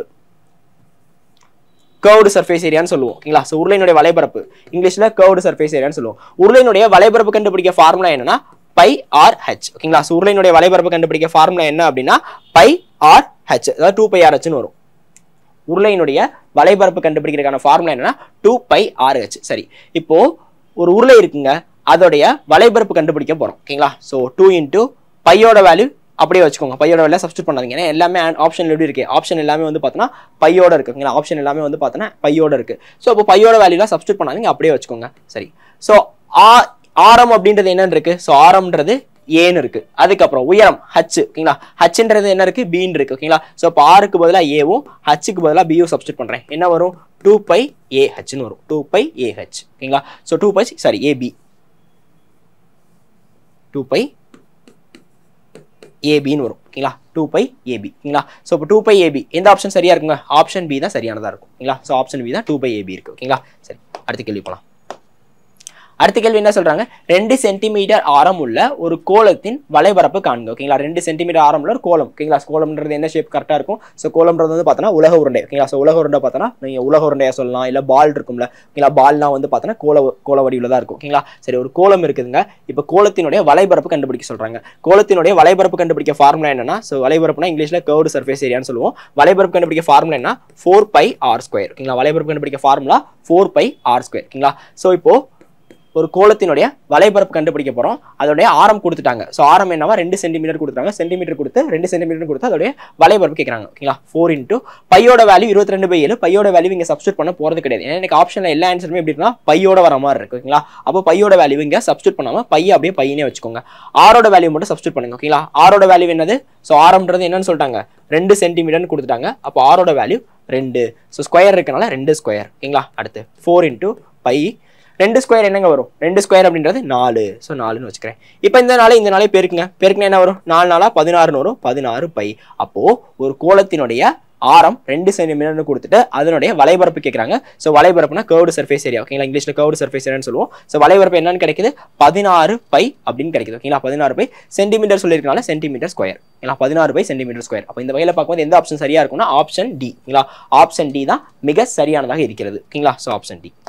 கர்வ்டு சர்ஃபேஸ் ஏரியான்னு சொல்லுவோம் ஓகேங்களா ஸோ உருளையினுடைய வலைபரப்பு இங்கிலீஷ்ல கர்வ்டு சர்ஃபேஸ் ஏரியான்னு சொல்லுவோம் உருளையினுடைய வலைபரப்பு கண்டுபிடிக்க ஃபார்முலா என்னன்னா பை ஆர் ஹெச் ஓகேங்களா ஸோ உருளையினுடைய வலைபரப்பு கண்டுபிடிக்க ஃபார்முலா என்ன அப்படின்னா பை ஆர் ஹெச் அதாவது டூ பை ஆர் ஹெச்னு வரும் உருளையினுடைய வலைபரப்பு கண்டுபிடிக்கிறதுக்கான ஃபார்முலா என்னன்னா டூ பை ஆர் ஹெச் சரி இப்போ ஒரு உருளை இருக்குங்க அதோடைய வலைபரப்பு கண்டுபிடிக்க போறோம் ஓகேங்களா ஸோ டூ இன்டூ பையோட வேல்யூ அப்படியே வச்சுக்கோங்க பையோட வேலை சப்ஸ்டியூட் பண்ணாதீங்க ஏன்னா எல்லாமே ஆப்ஷன் எப்படி இருக்கு ஆப்ஷன் எல்லாமே வந்து பார்த்தோன்னா பையோட இருக்கு ஓகேங்களா ஆப்ஷன் எல்லாமே வந்து பார்த்தோன்னா பையோட இருக்கு ஸோ இப்போ பையோட வேல்யூலாம் சப்ஸ்டியூட் பண்ணாதீங்க அப்படியே வச்சுக்கோங்க சரி ஸோ ஆரம் அப்படின்றது என்னன்னு இருக்கு ஸோ ஆரம்ன்றது ஏன்னு இருக்கு அதுக்கப்புறம் உயரம் ஹச் ஓகேங்களா ஹச்ன்றது என்ன இருக்கு பீன் இருக்கு ஓகேங்களா ஸோ இப்போ ஆருக்கு பதிலாக ஏவும் ஹச்சுக்கு பதிலாக பியும் சப்ஸ்டியூட் பண்றேன் என்ன வரும் டூ பை ஏ ஹச்னு வரும் டூ பை ஏ ஹெச் ஓகேங்களா so two pi sorry AB two pi ஏபின்னு வரும் ஓகேங்களா டூ பை ஏபி ஓகேங்களா ஸோ இப்போ டூ பை ஏபி எந்த ஆப்ஷன் சரியா இருக்குங்க ஆப்ஷன் பி தான் சரியானதா இருக்கும் ஓகேங்களா ஸோ ஆப்ஷன் பி தான் டூ பை ஏபி இருக்கு ஓகேங்களா சரி அடுத்த கேள்வி போலாம் அடுத்த கேள்வி என்ன சொல்றாங்க ரெண்டு சென்டிமீட்டர் ஆரம் உள்ள ஒரு கோலத்தின் வலைபரப்பு காண்க ஓகேங்களா ரெண்டு சென்டிமீட்டர் ஆரம் உள்ள ஒரு கோலம் ஓகேங்களா கோலம்ன்றது என்ன ஷேப் கரெக்டா இருக்கும் ஸோ கோலம்ன்றது வந்து பார்த்தோன்னா உலக உருண்டை ஓகேங்களா ஸோ உலக உருண்டை பார்த்தோன்னா நீங்க உலக உருண்டையா சொல்லலாம் இல்ல பால் இருக்கும்ல ஓகேங்களா பால்லாம் வந்து பார்த்தோன்னா கோல கோல வடிவில் தான் இருக்கும் ஓகேங்களா சரி ஒரு கோலம் இருக்குதுங்க இப்போ கோலத்தினுடைய வலைபரப்பு கண்டுபிடிக்க சொல்றாங்க கோலத்தினுடைய வலைபரப்பு கண்டுபிடிக்க ஃபார்முலா என்னன்னா ஸோ வலைபரப்புனா இங்கிலீஷ்ல கர்வ்டு சர்ஃபேஸ் ஏரியான்னு சொல்லுவோம் வலைபரப்பு கண்டுபிடிக்க ஃபார்முலா என்ன ஃபோர் பை ஆர் ஸ்கொயர் ஓகேங்களா வலைபரப்பு கண்டுபிடிக்க formula four pi R square ஓகேங்களா ஸோ இப்போ ஒரு கோலத்தினுடைய வலைபரப்பு கண்டுபிடிக்க போறோம் அதோடைய ஆரம் கொடுத்துட்டாங்க ஸோ ஆரம் என்னவா ரெண்டு சென்டிமீட்டர் கொடுத்துட்டாங்க சென்டிமீட்டர் கொடுத்து ரெண்டு சென்டிமீட்டர் கொடுத்து அதோடைய வலைபரப்பு கேட்குறாங்க ஓகேங்களா ஃபோர் இன்ட்டு பையோட வேல்யூ இருபத்தி ரெண்டு பை ஏழு பையோட வேல்யூ இங்கே சப்ஸ்டியூட் பண்ண போறது கிடையாது ஏன்னா எனக்கு ஆப்ஷன்ல எல்லா ஆன்சருமே எப்படி இருக்குன்னா பையோட வர மாதிரி இருக்கு ஓகேங்களா அப்போ பையோட வேல்யூ இங்கே சப்ஸ்டியூட் பண்ணாம பைய அப்படியே பையனே வச்சுக்கோங்க ஆரோட வேல்யூ மட்டும் சப்ஸ்டியூட் பண்ணுங்க ஓகேங்களா ஆரோட வேல்யூ என்னது ஸோ ஆரம்ன்றது என்னன்னு சொல்லிட்டாங்க ரெண்டு சென்டிமீட்டர்னு கொடுத்துட்டாங்க அப்போ ஆரோட வேல்யூ ரெண்டு ஸோ ஸ்கொயர் இருக்கனால ரெண்டு ஸ்கொயர் ஓகேங்களா அடுத்து ஃபோர் இன்ட்டு பை ரெண்டு ஸ்கொயர் என்னங்க வரும் ரெண்டு ஸ்கொயர் அப்படின்றது நாலு ஸோ நாலுன்னு வச்சுக்கிறேன் இப்போ இந்த நாளை இந்த நாளே பெருக்குங்க பெருக்குனா என்ன வரும் நாலு நாளா பதினாறுன்னு வரும் பதினாறு பை அப்போ ஒரு கோலத்தினுடைய ஆரம் ரெண்டு சென்டிமீட்டர்னு கொடுத்துட்டு அதனுடைய வலைபரப்பு கேட்குறாங்க ஸோ வலைபரப்புனா கர்வ்டு சர்ஃபேஸ் ஏரியா ஓகேங்களா இங்கிலீஷ்ல கர்வ்டு சர்ஃபேஸ் ஏரியான்னு சொல்லுவோம் ஸோ வலைபரப்பு என்னன்னு கிடைக்குது பதினாறு பை அப்படின்னு கிடைக்குது ஓகேங்களா பதினாறு பை சென்டிமீட்டர் சொல்லியிருக்கனால சென்டிமீட்டர் ஸ்கொயர் ஓகேங்களா பதினாறு பை சென்டிமீட்டர் ஸ்கொயர் அப்போ இந்த வகையில் பார்க்கும்போது எந்த ஆப்ஷன் சரியா இருக்கும்னா ஆப்ஷன் டி ஓகேங்களா ஆப்ஷன் டி தான் மிக சரியானதாக இருக்கிறது ஓகேங்களா ஸோ ஆப்ஷன் டி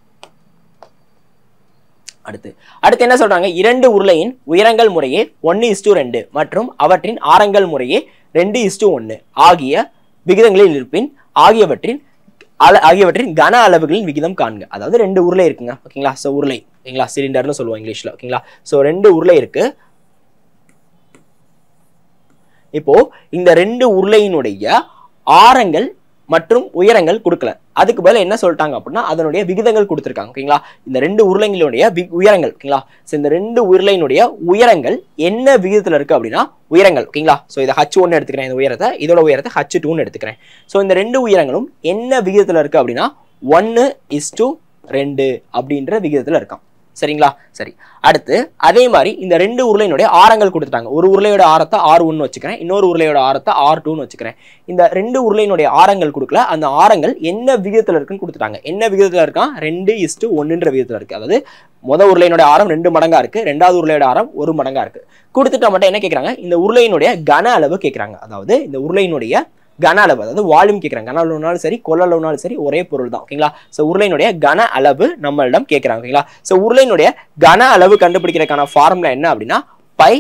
அடுத்து அடுத்து என்ன சொல்றாங்க இரண்டு உருளையின் உயரங்கள் முறையே ஒன்னு இஸ்டு ரெண்டு மற்றும் அவற்றின் ஆரங்கள் முறையே ரெண்டு இஸ்டு ஒன்னு ஆகிய விகிதங்களில் இருப்பின் ஆகியவற்றின் அள ஆகியவற்றின் கன அளவுகளின் விகிதம் காண்க அதாவது ரெண்டு உருளை இருக்குங்க ஓகேங்களா ஸோ உருளை ஓகேங்களா சிலிண்டர்னு சொல்லுவோம் இங்கிலீஷ்ல ஓகேங்களா ஸோ ரெண்டு உருளை இருக்கு இப்போ இந்த ரெண்டு உருளையினுடைய ஆரங்கள் மற்றும் உயரங்கள் கொடுக்கல அதுக்கு பதிலா என்ன சொல்லிட்டாங்க அப்படின்னா அதனுடைய விகிதங்கள் கொடுத்துருக்காங்க ஓகேங்களா இந்த ரெண்டு உருளைங்களுடைய வி- உயரங்கள் ஓகேங்களா ஸோ இந்த ரெண்டு உருளையினுடைய உயரங்கள் என்ன விகிதத்துல இருக்கு அப்படின்னா உயரங்கள் ஓகேங்களா ஸோ இதை ஹச் ஒன்று எடுத்துக்கிறேன் இந்த உயரத்தை இதோட உயரத்தை ஹச் டூன்னு எடுத்துக்கிறேன் ஸோ இந்த ரெண்டு உயரங்களும் என்ன விகிதத்துல இருக்கு அப்படின்னா ஒன்று இஸ் டு ரெண்டு அப்படின்ற விகிதத்துல இருக்கான் சரிங்களா சரி அடுத்து அதே மாதிரி இந்த ரெண்டு உருளையினுடைய ஆரங்கள் கொடுத்துட்டாங்க ஒரு உருளையோட ஆரத்தை ஆர் ஒன்னு வச்சுக்கிறேன் இன்னொரு உருளையோட ஆரத்தை ஆர் டூன்னு வச்சுக்கிறேன் இந்த ரெண்டு உருளையினுடைய ஆரங்கள் கொடுக்கல அந்த ஆரங்கள் என்ன விகிதத்துல இருக்குன்னு கொடுத்துட்டாங்க என்ன விகிதத்துல இருக்கான் ரெண்டு இஸ்டு ஒன்றுன்ற விகிதத்துல இருக்கு அதாவது முத உருளையினுடைய ஆரம் ரெண்டு மடங்கா இருக்கு ரெண்டாவது உருளையோட ஆரம் ஒரு மடங்கா இருக்கு கொடுத்துட்டா மட்டும் என்ன கேட்கறாங்க இந்த உருளையினுடைய கன அளவு கேட்கறாங்க அதாவது இந்த உருளையினுடைய கன அளவு அதாவது வால்யூம் கேட்கறாங்க கன அளவுனாலும் சரி கொள்ளளவுனாலும் சரி ஒரே பொருள் தான் ஓகேங்களா ஸோ உருளையினுடைய கன அளவு நம்மளிடம் கேட்கறாங்க ஓகேங்களா ஸோ உருளையினுடைய கன அளவு கண்டுபிடிக்கிறதுக்கான ஃபார்முலா என்ன அப்படின்னா பை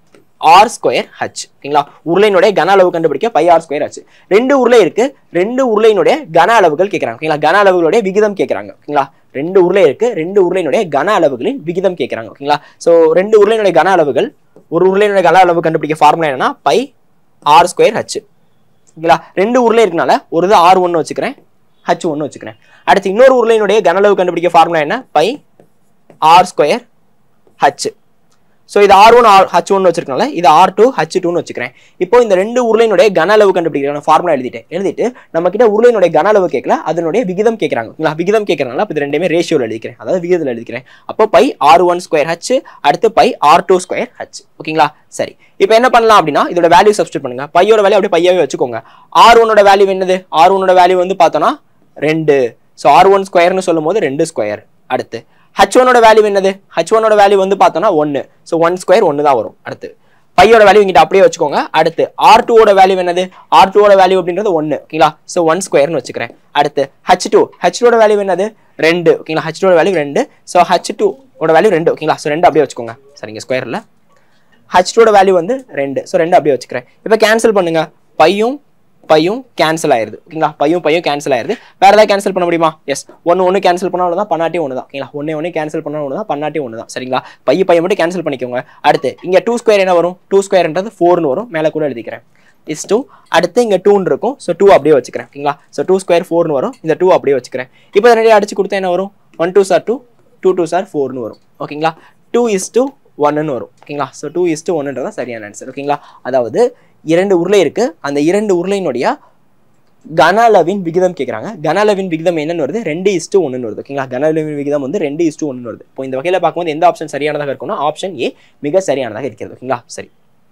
ஆர் ஸ்கொயர் ஹச் ஓகேங்களா உருளையினுடைய கன அளவு கண்டுபிடிக்க பை ஆர் ஸ்கொயர் ஹச் ரெண்டு உருளை இருக்கு ரெண்டு உருளையினுடைய கன அளவுகள் கேட்கறாங்க ஓகேங்களா கன அளவுகளுடைய விகிதம் கேட்கறாங்க ஓகேங்களா ரெண்டு உருளை இருக்கு ரெண்டு உருளையினுடைய கன அளவுகளின் விகிதம் கேட்கறாங்க ஓகேங்களா ஸோ ரெண்டு உருளையினுடைய கன அளவுகள் ஒரு உருளையினுடைய கன அளவு கண்டுபிடிக்க ஃபார்முலா என்னன்னா பை ஆர் ஸ்கொயர் ஹச் ஓகேங்களா ரெண்டு உருளை இருக்கனால ஒரு இது ஆர் ஒன்று வச்சுக்கிறேன் ஹச் ஒன்று வச்சுக்கிறேன் அடுத்து இன்னொரு உருளையினுடைய கன அளவு கண்டுபிடிக்க ஃபார்முலா என்ன pi R square H so இது R one R H one வச்சிருக்கனால இது ஆர் டூ ஹச் டூன்னு வச்சுக்கிறேன் இப்போ இந்த ரெண்டு உருளையினுடைய கன அளவு கண்டுபிடிக்கிற ஃபார்முலா எழுதிட்டேன் எழுதிட்டு நம்ம கிட்ட உருளையினுடைய கன அளவு கேட்கல அதனுடைய விகிதம் கேட்கறாங்க ஓகேங்களா விகிதம் கேட்கறனால அப்போ இது ரெண்டுமே ரேஷியோவில் எழுதிக்கிறேன் அதாவது விகிதத்தில் எழுதிக்கிறேன் அப்போ pi R one square H அடுத்து pi R two square H ஓகேங்களா சரி இப்போ என்ன பண்ணலாம் அப்படின்னா இதோட வேல்யூ சப்ஸ்டியூட் பண்ணுங்க பையோட வேல்யூ அப்படியே பையாவே வச்சுக்கோங்க ஆர் ஒன்னோட வேல்யூ என்னது ஆர் ஒன்னோட வேல்யூ வந்து பார்த்தோம்னா ரெண்டு ஸோ ஆர் ஒன் ஸ்கொயர்னு சொல்லும் போது ரெண்டு ஸ்கொயர் அடுத்து ஹச் ஒனோட வேல்யூ என்னது ஹச் ஒனோட வேல்யூ வந்து பார்த்தோம்னா ஒன்று ஸோ ஒன் ஸ்கொயர் ஒன்று தான் வரும் அடுத்து பையோட வேல்யூ இங்கிட்ட அப்படியே வச்சுக்கோங்க அடுத்து ஆர் டூவோட வேல்யூ என்னது ஆர் டூவோட வேல்யூ அப்படின்றது ஒன்று ஓகேங்களா ஸோ ஒன் ஸ்கொயர்னு வச்சுக்கிறேன் அடுத்து ஹச் டூ ஹச் டூட வேல்யூ என்னது ரெண்டு ஓகேங்களா ஹச் டூட வேல்யூ ரெண்டு ஸோ ஹச் டூ ஓட வேல்யூ ரெண்டு ஓகேங்களா ஸோ ரெண்டு அப்படியே வச்சுக்கோங்க சரிங்க ஸ்கொயரில் ஹச் டூட வேல்யூ வந்து ரெண்டு ஸோ ரெண்டு அப்படியே வச்சுக்கிறேன் இப்போ கேன்சல் பண்ணுங்க பையும் பையும் கேன்சல் ஆயிருது ஓகேங்களா பையும் பையும் கேன்சல் ஆயிருது வேற ஏதாவது கேன்சல் பண்ண முடியுமா எஸ் ஒன்று ஒன்று கேன்சல் பண்ணாலும் தான் பண்ணாட்டி ஒன்று தான் ஓகேங்களா ஒன்று ஒன்று கேன்சல் பண்ணாலும் ஒன்று தான் பண்ணாட்டி ஒன்று தான் சரிங்களா பை பையை மட்டும் கேன்சல் பண்ணிக்கோங்க அடுத்து இங்கே டூ ஸ்கொயர் என்ன வரும் டூ ஸ்கொயர்ன்றது ஃபோர்னு வரும் மேலே கூட எழுதிக்கிறேன் இஸ் டூ அடுத்து இங்கே டூன்னு இருக்கும் ஸோ டூ அப்படியே வச்சுக்கிறேன் ஓகேங்களா ஸோ டூ ஸ்கொயர் ஃபோர்னு வரும் இந்த டூ அப்படியே வச்சுக்கிறேன் இப்போ ரெண்டு அடிச்சு கொடுத்தா என்ன வரும் ஒன் டூ சார் டூ டூ டூ சார் ஃபோர்னு வரும் ஓகேங்களா டூ இஸ் டூ ஒன்னுன்னு வரும் ஓகேங்களா ஸோ டூ இஸ் டூ ஒன்றுன்றதான் சரியான ஆன்சர் ஓகேங்களா அதாவது இரண்டு உருளை இருக்கு அந்த இரண்டு உருளையினுடைய கன அளவின் விகிதம் கேட்குறாங்க கன அளவின் விகிதம் என்னன்னு வருது ரெண்டு இஸ்டு ஒன்றுன்னு வருது ஓகேங்களா கன அளவின் விகிதம் வந்து ரெண்டு இஸ்டு ஒன்று வருது இப்போ இந்த வகையில் பார்க்கும்போது எந்த ஆப்ஷன் சரியானதாக இருக்கும்னா ஆப்ஷன் ஏ மிக சரியானதாக இருக்கிறது ஓகேங்களா சரி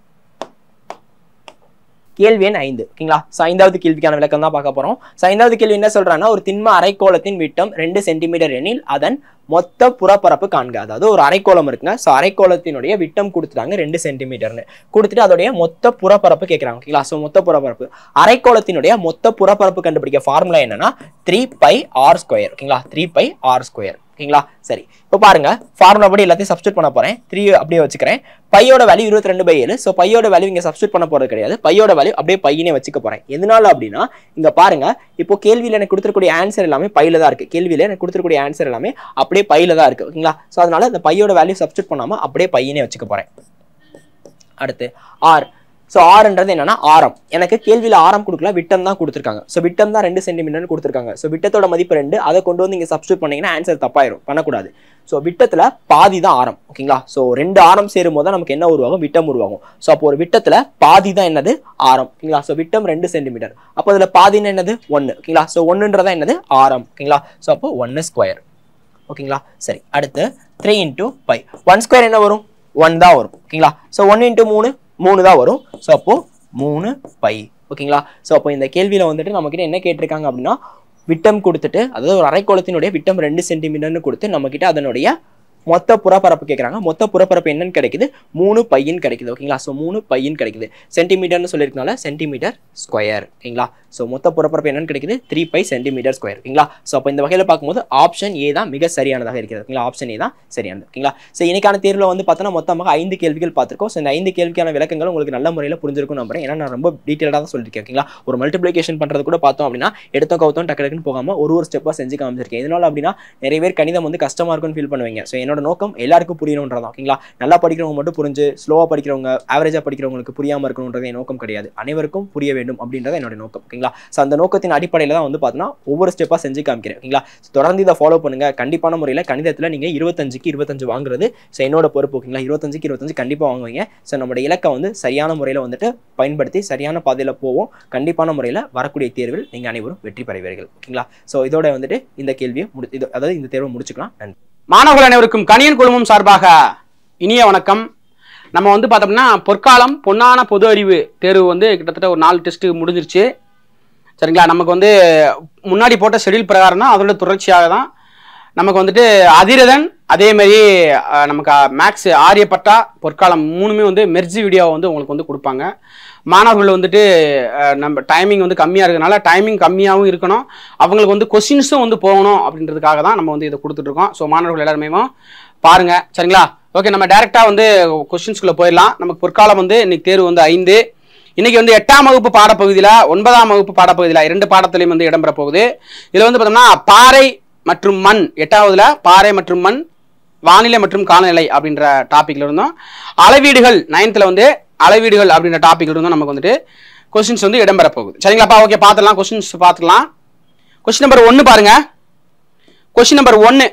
கேள்வி எண் ஐந்து ஓகேங்களா ஸோ ஐந்தாவது கேள்விக்கான விளக்கம் தான் பார்க்க போறோம் ஸோ ஐந்தாவது கேள்வி என்ன சொல்றாங்கன்னா ஒரு திண்ம அரைக்கோளத்தின் விட்டம் ரெண்டு சென்டிமீட்டர் எனில் அதன் மொத்த புறப்பரப்பு காண்க அதாவது ஒரு அரைக்கோளம் இருக்குங்க ஸோ அரைக்கோளத்தினுடைய விட்டம் கொடுத்துட்டாங்க ரெண்டு சென்டிமீட்டர்னு கொடுத்துட்டு அதோடைய மொத்த புறப்பரப்பு கேட்குறாங்க ஓகேங்களா ஸோ மொத்த புறப்பரப்பு அரைக்கோளத்தினுடைய மொத்த புறப்பரப்பு கண்டுபிடிக்க ஃபார்முலா என்னன்னா த்ரீ பை ஆர் ஸ்கொயர் ஓகேங்களா த்ரீ பை ஆர் ஸ்கொயர் ஓகேங்களா சரி இப்போ பாருங்க ஃபார்முலா படி எல்லாத்தையும் சப்ஸ்டியூட் பண்ண போறேன் த்ரீ அப்படியே வச்சுக்கிறேன் பையோட வேல்யூ இருபத்தி ரெண்டு பை ஏழு ஸோ பையோட வேல்யூ இங்கே சப்ஸ்டியூட் பண்ண போறது கிடையாது பையோட வேல்யூ அப்படியே பையனே வச்சுக்க போறேன் எதனால அப்படின்னா இங்க பாருங்க இப்போ கேள்வியில் எனக்கு கொடுத்துருக்கூடிய ஆன்சர் எல்லாமே பையில தான் இருக்கு கேள்வியில எனக்கு கொடுத்துருக்கூடிய ஆன்சர் எல்லாமே அப்படியே பையில தான் இருக்கு ஓகேங்களா ஸோ அதனால இந்த பையோட வேல்யூ சப்ஸ்டியூட் பண்ணாம அப்படியே பையனே வச்சுக்க போறேன் அடுத்து ஆர் ஸோ ஆர்ன்றது என்னன்னா ஆரம் எனக்கு கேள்வியில் ஆரம் கொடுக்கல விட்டம் தான் கொடுத்துருக்காங்க ஸோ விட்டம் தான் ரெண்டு சென்டிமீட்டர்னு கொடுத்துருக்காங்க ஸோ விட்டத்தோட மதிப்பு ரெண்டு அதை கொண்டு வந்து இங்கே சப்ஸ்டியூட் பண்ணீங்கன்னா ஆன்சர் தப்பாயிரும் பண்ணக்கூடாது ஸோ விட்டத்தில் பாதி தான் ஆரம் ஓகேங்களா ஸோ ரெண்டு ஆரம் சேரும் போது தான் நமக்கு என்ன உருவாகும் விட்டம் உருவாகும் ஸோ அப்போ ஒரு விட்டத்தில் பாதி தான் என்னது ஆரம் ஓகேங்களா ஸோ விட்டம் ரெண்டு சென்டிமீட்டர் அப்போ அதில் பாதின்னு என்னது ஒன்று ஓகேங்களா ஸோ ஒன்றுன்றதா என்னது ஆரம் ஓகேங்களா ஸோ அப்போ ஒன்று ஸ்கொயர் ஓகேங்களா சரி அடுத்து three into pi one square என்ன வரும் ஒன் தான் வரும் ஓகேங்களா ஸோ ஒன் இன்டூ மூணு மூணு தான் வரும் ஸோ அப்போ மூணு பை ஓகேங்களா ஸோ அப்போ இந்த கேள்வியில் வந்துட்டு நம்மக்கிட்ட என்ன கேட்டிருக்காங்க அப்படின்னா விட்டம் கொடுத்துட்டு அதாவது ஒரு அரைக்கோளத்தினுடைய விட்டம் ரெண்டு சென்டிமீட்டர்னு கொடுத்து நம்மக்கிட்ட அதனுடைய மொத்த புறப்பரப்பு கேட்குறாங்க மொத்த புறப்பரப்பு என்னன்னு கிடைக்குது மூணு பையன் கிடைக்குது ஓகேங்களா ஸோ மூணு பையன் கிடைக்குது சென்டிமீட்டர்னு சொல்லியிருக்கனால சென்டிமீட்டர் ஸ்கொயர் ஓகேங்களா ஸோ மொத்த புறப்பரப்பு என்னன்னு கிடைக்குது த்ரீ பை சென்டிமீட்டர் ஸ்கொயர் ஓகேங்களா ஸோ அப்போ இந்த வகையில் பார்க்கும்போது ஆப்ஷன் ஏ தான் மிக சரியானதாக இருக்கிறது ஓகேங்களா ஆப்ஷன் ஏ தான் சரியானது ஓகேங்களா ஸோ இன்னைக்கான தேர்வில் வந்து பார்த்தோன்னா மொத்தமாக ஐந்து கேள்விகள் பார்த்துருக்கோம் ஸோ இந்த ஐந்து கேள்விக்கான விளக்கங்கள் உங்களுக்கு நல்ல முறையில் புரிஞ்சிருக்கும் நம்புறேன் ஏன்னா நான் ரொம்ப டீட்டெயிலாக தான் சொல்லியிருக்கேன் ஓகேங்களா ஒரு மல்டிப்ளிகேஷன் பண்ணுறது கூட பார்த்தோம் அப்படின்னா எடுத்தோம் கவுத்தோம் டக்கு டக்குன்னு போகாமல் ஒரு ஒரு ஸ்டெப்பாக செஞ்சு காமிச்சிருக்கேன் இதனால அப்படின்னா நிறைய பேர் கணிதம் வந்து கஷ்டமாக இருக்கும்னு ஃபீல் பண்ணுவீங்க ஸோ என்னோட என்னோட நோக்கம் எல்லாருக்கும் புரியணுன்றதான் ஓகேங்களா நல்லா படிக்கிறவங்க மட்டும் புரிஞ்சு ஸ்லோவாக படிக்கிறவங்க ஆவரேஜாக படிக்கிறவங்களுக்கு புரியாமல் இருக்கணுன்றது என் நோக்கம் கிடையாது அனைவருக்கும் புரிய வேண்டும் அப்படின்றது என்னோட நோக்கம் ஓகேங்களா ஸோ அந்த நோக்கத்தின் அடிப்படையில் தான் வந்து பார்த்தீங்கன்னா ஒவ்வொரு ஸ்டெப்பாக செஞ்சு காமிக்கிறேன் ஓகேங்களா So, தொடர்ந்து இதை ஃபாலோ பண்ணுங்க கண்டிப்பான முறையில் கணிதத்தில் நீங்கள் இருபத்தஞ்சுக்கு இருபத்தஞ்சு வாங்குறது ஸோ என்னோட பொறுப்பு ஓகேங்களா இருபத்தஞ்சுக்கு இருபத்தஞ்சு கண்டிப்பாக வாங்குவீங்க ஸோ நம்மளோட இலக்கை வந்து சரியான முறையில் வந்துட்டு பயன்படுத்தி சரியான பாதையில் போவோம் கண்டிப்பான முறையில் வரக்கூடிய தேர்வில் நீங்கள் அனைவரும் வெற்றி பெறுவீர்கள் ஓகேங்களா ஸோ இதோட வந்துட்டு இந்த கேள்வியை முடி இது அதாவது இந்த தேர்வை முடிச்சுக்கலாம் நன்றி மாணவர்கள் அனைவருக்கும் கணியன் குழுமம் சார்பாக இனிய வணக்கம் நம்ம வந்து பார்த்தோம்னா பொற்காலம் பொன்னான பொது அறிவு தேர்வு வந்து கிட்டத்தட்ட ஒரு நாலு டெஸ்ட் முடிஞ்சிருச்சு சரிங்களா நமக்கு வந்து முன்னாடி போட்ட ஷெடியூல் பிரகாரம் தான் அதோட தொடர்ச்சியாக தான் நமக்கு வந்துட்டு அதிரதன் அதே மாதிரி அஹ், நமக்கு மேக்ஸ் ஆரியப்பட்டா பொற்காலம் மூணுமே வந்து மெர்ஜி வீடியோவை வந்து உங்களுக்கு வந்து கொடுப்பாங்க மாணவர்கள் வந்துட்டு அஹ், நம்ம டைமிங் வந்து கம்மியாக இருக்கிறதுனால டைமிங் கம்மியாகவும் இருக்கணும் அவங்களுக்கு வந்து கொஸ்டின்ஸும் வந்து போகணும் அப்படின்றதுக்காக தான் நம்ம வந்து இதை கொடுத்துட்ருக்கோம் ஸோ மாணவர்கள் எல்லாருமே பாருங்க சரிங்களா ஓகே நம்ம டேரெக்டாக வந்து கொஸ்டின்ஸ்குள்ளே போயிடலாம் நமக்கு பொற்காலம் வந்து இன்னைக்கு தேர்வு வந்து ஐந்து இன்னைக்கு வந்து எட்டாம் வகுப்பு பாடப்பகுதியில் ஒன்பதாம் வகுப்பு பாடப்பகுதியில் இரண்டு பாடத்திலையும் வந்து இடம்பெற போகுது இதில் வந்து பார்த்தோம்னா பாறை மற்றும் மண் எட்டாவதுல பாறை மற்றும் மண் வானிலை மற்றும் காலநிலை அப்படின்ற டாபிக்ல இருந்தோம் அளவீடுகள் நைன்த்தில் வந்து அளவீடுகள் அப்படின்ற டாபிக்ல இருந்தும் நமக்கு வந்துட்டு கொஸ்டின்ஸ் வந்து இடம்பெற போகுது சரிங்களாப்பா ஓகே பார்த்துடலாம் கொஸ்டின்ஸ் பார்த்துக்கலாம் கொஸ்டின் நம்பர் ஒன்று பாருங்க கொஸ்டின் நம்பர் ஒன்று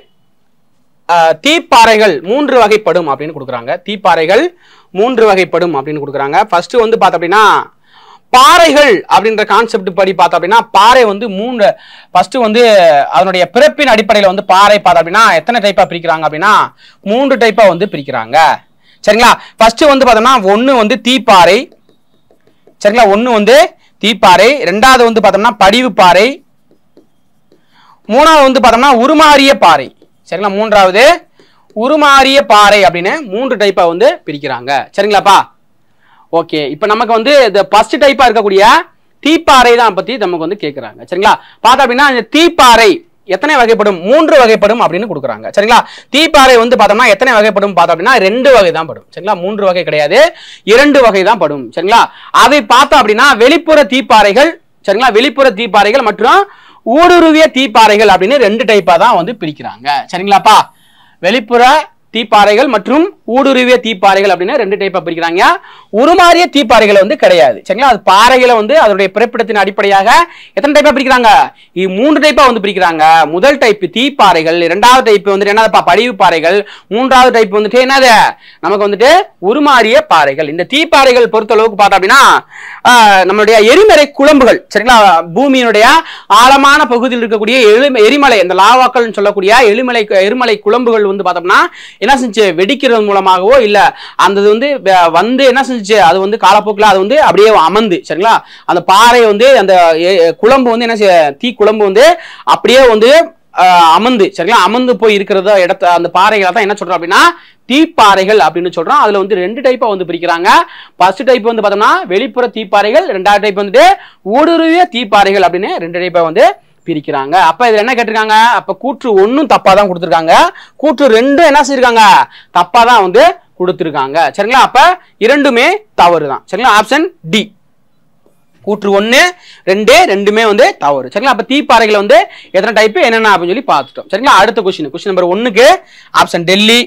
தீப்பாறைகள் மூன்று வகைப்படும் அப்படின்னு கொடுக்குறாங்க தீப்பாறைகள் மூன்று வகைப்படும் அப்படின்னு கொடுக்குறாங்க ஃபர்ஸ்ட் வந்து பார்த்தோம் அப்படின்னா பாறைகள் அப்படின்ற கான்செப்ட் படி பார்த்தோம் அப்படின்னா பாறை வந்து மூன்று ஃபர்ஸ்ட் வந்து அதனுடைய பிறப்பின் அடிப்படையில் வந்து பாறை பார்த்தோம் அப்படின்னா எத்தனை டைப்பா பிரிக்கிறாங்க அப்படின்னா மூன்று டைப்பா வந்து பிரிக்கிறாங்க சரிங்களா ஃபர்ஸ்ட் வந்து பார்த்தோம்னா ஒன்று வந்து தீப்பாறை சரிங்களா ஒன்று வந்து தீப்பாறை ரெண்டாவது வந்து பார்த்தோம்னா படிவு பாறை மூணாவது வந்து பார்த்தோம்னா உருமாறிய பாறை சரிங்களா மூன்றாவது உருமாறிய பாறை அப்படின்னு மூன்று டைப்பா வந்து பிரிக்கிறாங்க சரிங்களாப்பா ஓகே இப்போ நமக்கு வந்து இந்த ஃபர்ஸ்ட் டைப்பா இருக்கக்கூடிய தீப்பாறை தான் பத்தி நமக்கு வந்து கேட்குறாங்க சரிங்களா பார்த்தா அப்படின்னா இந்த தீப்பாறை எத்தனை வகைப்படும் மூன்று வகைப்படும் அப்படின்னு கொடுக்குறாங்க சரிங்களா தீப்பாறை வந்து பார்த்தோம்னா எத்தனை வகைப்படும் பார்த்தோம் அப்படின்னா ரெண்டு வகை தான் படும் சரிங்களா மூன்று வகை கிடையாது இரண்டு வகை தான் படும் சரிங்களா அதை பார்த்தோம் அப்படின்னா வெளிப்புற தீப்பாறைகள் சரிங்களா வெளிப்புற தீப்பாறைகள் மற்றும் ஊடுருவிய தீப்பாறைகள் அப்படின்னு ரெண்டு டைப்பா தான் வந்து பிரிக்கிறாங்க சரிங்களாப்பா வெளிப்புற தீப்பாறைகள் மற்றும் ஊடுருவிய தீப்பாறைகள் அப்படின்னு ரெண்டு டைப்பா பிரிக்கிறாங்க உருமாறிய தீப்பாறைகள் வந்து கிடையாது சரிங்களா அது பாறைகளை வந்து அதனுடைய பிறப்பிடத்தின் அடிப்படையாக எத்தனை டைப்பா பிரிக்கிறாங்க இது மூன்று டைப்பா வந்து பிரிக்கிறாங்க முதல் டைப் தீப்பாறைகள் இரண்டாவது டைப் வந்துட்டு என்னதுப்பா படிவு பாறைகள் மூன்றாவது டைப் வந்துட்டு என்னது நமக்கு வந்துட்டு உருமாறிய பாறைகள் இந்த தீப்பாறைகள் பொறுத்த அளவுக்கு பார்த்தோம் அப்படின்னா ஆஹ், நம்மளுடைய எரிமலை குழம்புகள் சரிங்களா பூமியினுடைய ஆழமான பகுதியில் இருக்கக்கூடிய எளிம எரிமலை இந்த லாவாக்கள்னு சொல்லக்கூடிய எளிமலை எரிமலை குழம்புகள் வந்து பார்த்தோம்னா என்ன செஞ்சு வெடிக்கிறது மூலமாகவோ இல்ல அந்த இது வந்து வ- வந்து என்ன செஞ்சுச்சு அது வந்து காலப்போக்கில் அது வந்து அப்படியே அமர்ந்து சரிங்களா அந்த பாறை வந்து அந்த எ- எ- குழம்பு வந்து என்ன செய்ய- தீ குழம்பு வந்து அப்படியே வந்து ஆஹ், அமர்ந்து சரிங்களா அமர்ந்து போய் இருக்கிறத இடத்த அந்த பாறைகளை தான் என்ன சொல்றோம் அப்படின்னா தீப்பாறைகள் அப்படின்னு சொல்றோம் அதுல வந்து ரெண்டு டைப்பா வந்து பிரிக்கிறாங்க ஃபர்ஸ்ட் டைப் வந்து பார்த்தோம்னா வெளிப்புற தீப்பாறைகள் ரெண்டாவது டைப் வந்துட்டு ஊடுருவிய தீப்பாறைகள் அப்படின்னு ரெண்டு டைப்பா வந்து பிரிக்கிறாங்க அப்ப இதுல என்ன கேட்டிருக்காங்க அப்ப கூற்று ஒண்ணும் தப்பா தான் கொடுத்துருக்காங்க கூற்று ரெண்டும் என்ன செஞ்சிருக்காங்க தப்பா தான் வந்து கொடுத்துருக்காங்க சரிங்களா அப்ப இரண்டுமே தவறு தான் சரிங்களா ஆப்ஷன் டி கூற்று ஒன்று ரெண்டு ரெண்டுமே வந்து தவறு சரிங்களா அப்போ தீப்பாறைகள் வந்து எத்தனை டைப் என்னென்ன அப்படின்னு சொல்லி பார்த்துட்டோம் சரிங்களா அடுத்த கொஸ்டின் கொஸ்டின் நம்பர் ஒன்றுக்கு ஆப்ஷன் டெல்லி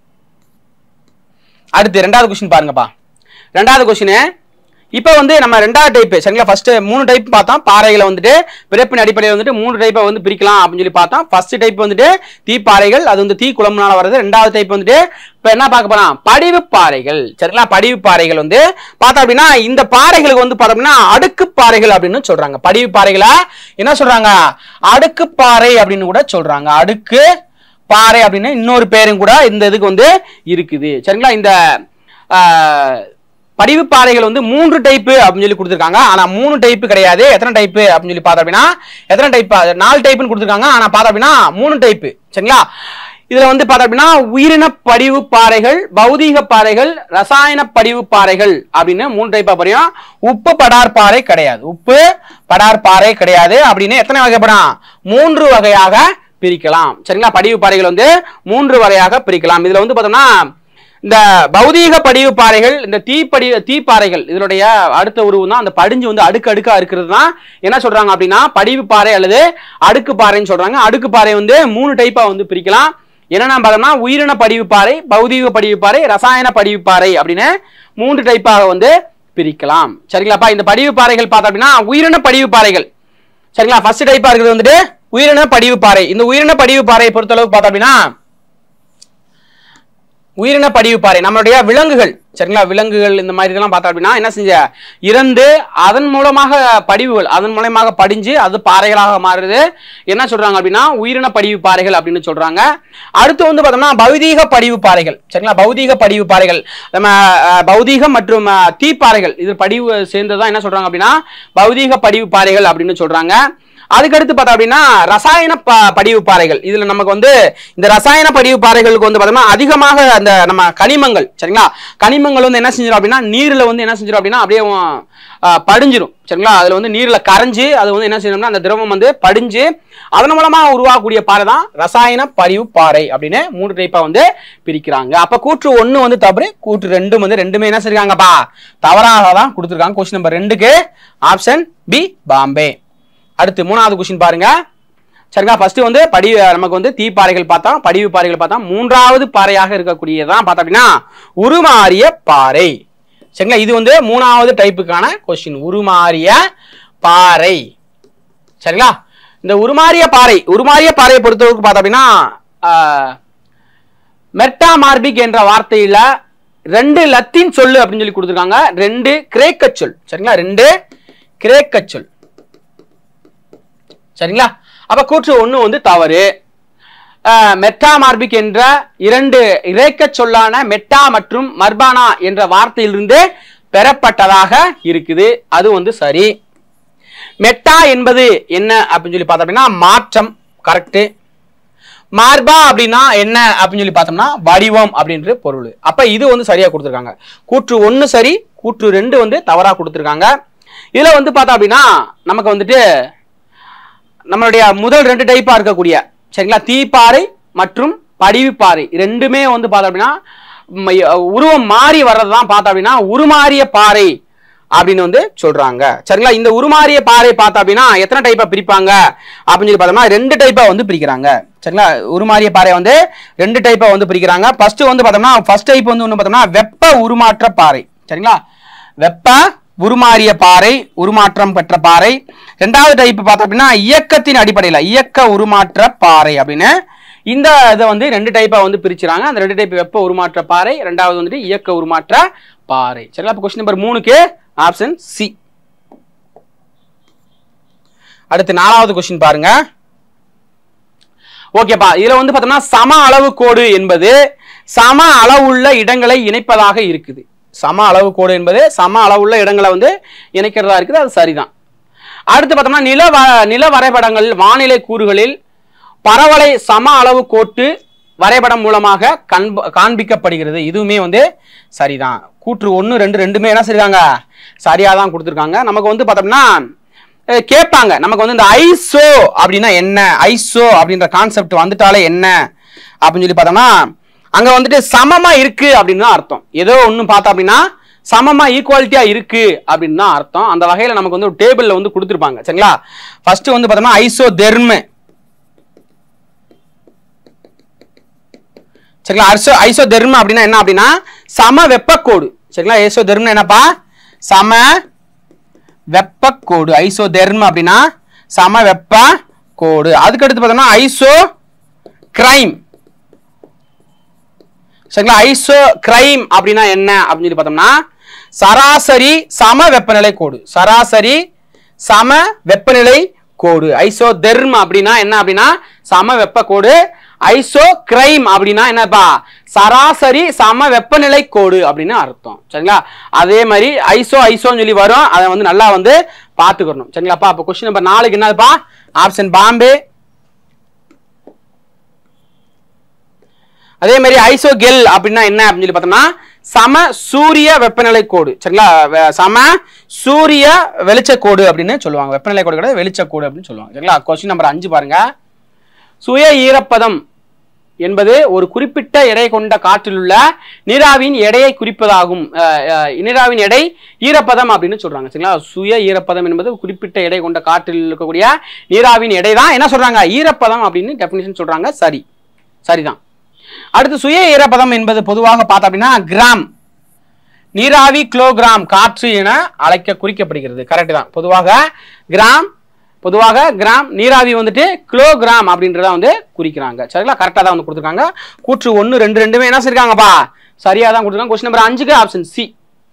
அடுத்து ரெண்டாவது கொஸ்டின் பாருங்கப்பா ரெண்டாவது கொஸ்டின் இப்போ வந்து நம்ம ரெண்டாவது டைப் சரிங்களா ஃபர்ஸ்ட் மூணு டைப் பார்த்தோம் பாறைகளை வந்துட்டு பிறப்பின் அடிப்படையில் வந்துட்டு மூணு டைப்பை வந்து பிரிக்கலாம் அப்படின்னு சொல்லி பார்த்தோம் ஃபர்ஸ்ட் டைப் வந்துட்டு தீப்பாறைகள் அது வந்து தீ குழம்புனால வருது ரெண்டாவது டைப் வந்துட்டு இப்போ என்ன பார்க்க போறோம் படிவு பாறைகள் சரிங்களா படிவு பாறைகள் வந்து பார்த்தோம் அப்படின்னா இந்த பாறைகளுக்கு வந்து பார்த்தோம்னா அடுக்கு பாறைகள் அப்படின்னு சொல்றாங்க படிவு பாறைகளா என்ன சொல்றாங்க அடுக்கு பாறை அப்படின்னு கூட சொல்றாங்க அடுக்கு பாறை அப்படின்னு இன்னொரு பேரும் கூட இந்த இதுக்கு வந்து இருக்குது சரிங்களா இந்த ஆஹ், படிவு பாறைகள் வந்து மூன்று டைப்பு அப்படின்னு சொல்லி கொடுத்துருக்காங்க ஆனா மூணு டைப்பு கிடையாது எத்தனை டைப்பு அப்படின்னு சொல்லி பார்த்தோம் அப்படின்னா எத்தனை டைப் நாலு டைப்புன்னு கொடுத்துருக்காங்க ஆனா பார்த்தோம் அப்படின்னா மூணு டைப்பு சரிங்களா இதுல வந்து பார்த்தோம் அப்படின்னா உயிரின படிவு பாறைகள் பௌதீக பாறைகள் ரசாயன படிவு பாறைகள் அப்படின்னு மூணு டைப்பா பரியும் உப்பு படார் பாறை கிடையாது உப்பு படார் பாறை கிடையாது அப்படின்னு எத்தனை வகைப்படும் மூன்று வகையாக பிரிக்கலாம் சரிங்களா படிவு பாறைகள் வந்து மூன்று வகையாக பிரிக்கலாம் இதுல வந்து பார்த்தோம்னா இந்த பௌதீக படிவு பாறைகள் இந்த தீப்படி தீப்பாறைகள் இதனுடைய அடுத்த உருவம் தான் அந்த படிஞ்சு வந்து அடுக்கு அடுக்கா இருக்கிறது தான் என்ன சொல்றாங்க அப்படின்னா படிவு பாறை அல்லது அடுக்கு பாறைன்னு சொல்றாங்க அடுக்கு பாறை வந்து மூணு டைப்பா வந்து பிரிக்கலாம் என்னென்ன பார்த்தோம்னா உயிரின படிவுப்பாறை பௌதீக படிவுப்பாறை ரசாயன படிவுப்பாறை அப்படின்னு மூன்று டைப்பாக வந்து பிரிக்கலாம் சரிங்களாப்பா இந்த படிவுப்பாறைகள் பார்த்தோம் அப்படின்னா உயிரின படிவுப்பாறைகள் சரிங்களா ஃபர்ஸ்ட் டைப்பா இருக்கிறது வந்துட்டு உயிரின படிவுப்பாறை இந்த உயிரின படிவுப்பாறையை பொறுத்தளவுக்கு பார்த்தோம் அப்படின்னா உயிரின படிவுப்பாறை நம்மளுடைய விலங்குகள் சரிங்களா விலங்குகள் இந்த மாதிரி இதெல்லாம் பார்த்தோம் அப்படின்னா என்ன செஞ்ச இறந்து அதன் மூலமாக படிவுகள் அதன் மூலமாக படிஞ்சு அது பாறைகளாக மாறுது என்ன சொல்றாங்க அப்படின்னா உயிரின படிவு பாறைகள் அப்படின்னு சொல்றாங்க அடுத்து வந்து பார்த்தோம்னா பௌதீக படிவு பாறைகள் சரிங்களா பௌதீக படிவு பாறைகள் நம்ம அஹ், பௌதீகம் மற்றும் அஹ், தீப்பாறைகள் இது படிவு சேர்ந்ததான் என்ன சொல்றாங்க அப்படின்னா பௌதீக படிவு பாறைகள் அப்படின்னு சொல்றாங்க அதுக்கடுத்து பார்த்தா அப்படின்னா ரசாயன ப படிவு பாறைகள் இதுல நமக்கு வந்து இந்த ரசாயன படிவு பாறைகளுக்கு வந்து பார்த்தோம்னா அதிகமாக அந்த நம்ம கனிமங்கள் சரிங்களா கனிமங்கள் வந்து என்ன செஞ்சிடும் அப்படின்னா நீர்ல வந்து என்ன செஞ்சிடும் அப்படின்னா அப்படியே ஆ, படிஞ்சிரும் சரிங்களா அதுல வந்து நீர்ல கரைஞ்சு அது வந்து என்ன செய்யணும்னா அந்த திரவம் வந்து படிஞ்சு அதன் மூலமா உருவாகக்கூடிய பாறை தான் ரசாயன படிவு பாறை அப்படின்னு மூன்று டைப்பா வந்து பிரிக்கிறாங்க அப்ப கூற்று ஒண்ணு வந்து தவறு கூற்று ரெண்டும் வந்து ரெண்டுமே என்ன செஞ்சிருக்காங்கப்பா தவறாக தான் கொடுத்துருக்காங்க கொஸ்டின் நம்பர் ரெண்டுக்கு ஆப்ஷன் பி பாம்பே அடுத்து மூணாவது கொஸ்டின் பாருங்க சரிங்களா ஃபர்ஸ்ட் வந்து படி நமக்கு வந்து தீப்பாறைகள் பார்த்தோம் படிவு பாறைகள் பார்த்தோம் மூன்றாவது பாறையாக இருக்கக்கூடியதான் பார்த்தோம் அப்படின்னா உருமாறிய பாறை சரிங்களா இது வந்து மூணாவது டைப்புக்கான கொஸ்டின் உருமாறிய பாறை சரிங்களா இந்த உருமாறிய பாறை உருமாறிய பாறையை பொறுத்தவரைக்கும் பார்த்தோம் அப்படின்னா ஆஹ், மெர்டாமார்பிக் என்ற வார்த்தையில ரெண்டு லத்தீன் சொல்லு அப்படின்னு சொல்லி கொடுத்துருக்காங்க ரெண்டு கிரேக்க சொல் சரிங்களா ரெண்டு கிரேக்க சொல் சரிங்களா அப்ப கூற்று ஒண்ணு வந்து தவறு அஹ், மெட்டாமார்பிக் என்ற இரண்டு இறைக்க சொல்லான மெட்டா மற்றும் மர்பானா என்ற வார்த்தையிலிருந்து பெறப்பட்டதாக இருக்குது அது வந்து சரி மெட்டா என்பது என்ன அப்படின்னு சொல்லி பார்த்தோம் அப்படின்னா மாற்றம் கரெக்ட் மார்பா அப்படின்னா என்ன அப்படின்னு சொல்லி பார்த்தோம்னா வடிவம் அப்படின்ற பொருள் அப்ப இது வந்து சரியா கொடுத்துருக்காங்க கூற்று ஒண்ணு சரி கூற்று ரெண்டு வந்து தவறா கொடுத்துருக்காங்க இதுல வந்து பார்த்தோம் அப்படின்னா நமக்கு வந்துட்டு நம்மளுடைய முதல் ரெண்டு டைப்பா இருக்கக்கூடிய சரிங்களா தீப்பாறை மற்றும் படிவுப்பாறை ரெண்டுமே வந்து பார்த்தோம் அப்படின்னா ம், உருவம் மாறி வர்றது தான் பார்த்தோம் அப்படின்னா உருமாறிய பாறை அப்படின்னு வந்து சொல்றாங்க சரிங்களா இந்த உருமாறிய பாறை பார்த்தோம் அப்படின்னா எத்தனை டைப்பா பிரிப்பாங்க அப்படின்னு சொல்லி பார்த்தோம்னா ரெண்டு டைப்பா வந்து பிரிக்கிறாங்க சரிங்களா உருமாறிய பாறை வந்து ரெண்டு டைப்பா வந்து பிரிக்கிறாங்க ஃபர்ஸ்ட் வந்து பார்த்தோம்னா ஃபர்ஸ்ட் டைப் வந்து ஒன்று பார்த்தோம்னா வெப்ப உருமாற்ற பாறை சரிங்களா வெப்ப உருமாறிய பாறை உருமாற்றம் பெற்ற பாறை ரெண்டாவது டைப் பார்த்தோம் அப்படின்னா இயக்கத்தின் அடிப்படையில் இயக்க உருமாற்ற பாறை அப்படின்னு இந்த இதை வந்து ரெண்டு டைப்பா வந்து பிரிச்சுறாங்க அந்த ரெண்டு டைப் வெப்ப உருமாற்ற பாறை ரெண்டாவது வந்துட்டு இயக்க உருமாற்ற பாறை சரிங்களா இப்போ கொஸ்டின் நம்பர் மூணுக்கு ஆப்ஷன் சி அடுத்து நாலாவது கொஸ்டின் பாருங்க ஓகேப்பா இதுல வந்து பார்த்தோம்னா சம அளவு கோடு என்பது சம அளவுள்ள இடங்களை இணைப்பதாக இருக்குது சம அளவு கோடு என்பது சம அளவுள்ள இடங்களை வந்து இணைக்கிறதா இருக்குது அது சரிதான் அடுத்து பார்த்தோம்னா நில வ- நில வரைபடங்கள் வானிலை கூறுகளில் பரவலை சம அளவு கோட்டு வரைபடம் மூலமாக கண்ப காண்பிக்கப்படுகிறது இதுவுமே வந்து சரிதான் கூற்று ஒன்று ரெண்டு ரெண்டுமே என்ன செய்றாங்க சரியாக தான் கொடுத்துருக்காங்க நமக்கு வந்து பார்த்தோம்னா அஹ் கேட்பாங்க நமக்கு வந்து இந்த ஐசோ அப்படின்னா என்ன ஐசோ அப்படின்ற கான்செப்ட் வந்துட்டாலே என்ன அப்படின்னு சொல்லி பார்த்தோம்னா அங்க வந்துட்டு சமமா இருக்கு அப்படின்னு தான் அர்த்தம் ஏதோ ஒன்று பார்த்தோம் அப்படின்னா சமமா ஈக்குவாலிட்டியா இருக்கு அப்படின்னு தான் அர்த்தம் அந்த வகையில நமக்கு வந்து ஒரு டேபிள்ல வந்து கொடுத்துருப்பாங்க சரிங்களா ஃபர்ஸ்ட் வந்து பார்த்தோம்னா ஐசோ தெர்மு சரிங்களா ஐசோ ஐசோ தெர்மு அப்படின்னா என்ன அப்படின்னா சம வெப்பக்கோடு சரிங்களா ஐசோ தெர்மு என்னப்பா சம வெப்பக்கோடு ஐசோ தெர்மு அப்படின்னா சம வெப்ப கோடு அதுக்கு அடுத்து பார்த்தோம்னா ஐசோ கிரைம் சரிங்களா ஐசோ கிரைம் அப்படின்னா என்ன அப்படின்னு சொல்லி பார்த்தோம்னா சராசரி சம வெப்பநிலை கோடு சராசரி சம வெப்பநிலை கோடு ஐசோ தெர்ம் அப்படின்னா என்ன அப்படின்னா சம வெப்ப கோடு ஐசோ கிரைம் அப்படின்னா என்னப்பா சராசரி சம வெப்பநிலை கோடு அப்படின்னு அர்த்தம் சரிங்களா அதே மாதிரி ஐசோ ஐசோன்னு சொல்லி வரும் அதை வந்து நல்லா வந்து பார்த்துக்கணும் சரிங்களாப்பா அப்போ கொஸ்டின் நம்பர் நாலுக்கு என்னதுப்பா ஆப்ஷன் பாம்பே அதே மாதிரி ஐசோகெல் அப்படின்னா என்ன அப்படின்னு சொல்லி பார்த்தோம்னா சம சூரிய வெப்பநிலை கோடு சரிங்களா வெ- சம சூரிய வெளிச்சக்கோடு அப்படின்னு சொல்லுவாங்க வெப்பநிலை கோடு கிடையாது வெளிச்சக்கோடு அப்படின்னு சொல்லுவாங்க சரிங்களா கொஸ்டின் நம்பர் அஞ்சு பாருங்க சுய ஈரப்பதம் என்பது ஒரு குறிப்பிட்ட எடை கொண்ட காற்றில் உள்ள நீராவின் எடையை குறிப்பதாகும் அஹ், அஹ், நீராவின் எடை ஈரப்பதம் அப்படின்னு சொல்றாங்க சரிங்களா சுய ஈரப்பதம் என்பது ஒரு குறிப்பிட்ட எடை கொண்ட காற்றில் இருக்கக்கூடிய நீராவின் எடை தான் என்ன சொல்றாங்க ஈரப்பதம் அப்படின்னு டெஃபினிஷன் சொல்றாங்க சரி சரிதான் அடுத்து சுய ஈரப்பதம் என்பது பொதுவாக பார்த்தோம் அப்படின்னா கிராம் நீராவி கிலோகிராம் காற்று என அழைக்க குறிக்கப்படுகிறது கரெக்ட் தான் பொதுவாக கிராம் பொதுவாக கிராம் நீராவி வந்துட்டு கிலோகிராம் அப்படின்றத வந்து குறிக்கிறாங்க சரிங்களா கரெக்டாக தான் வந்து கொடுத்துருக்காங்க கூற்று ஒன்று ரெண்டு ரெண்டுமே என்ன சொல்லிருக்காங்கப்பா சரியாக தான் கொடுத்துருக்காங்க கொஸ்டின் நம்பர் அஞ்சுக்கு ஆப்ஷன் சி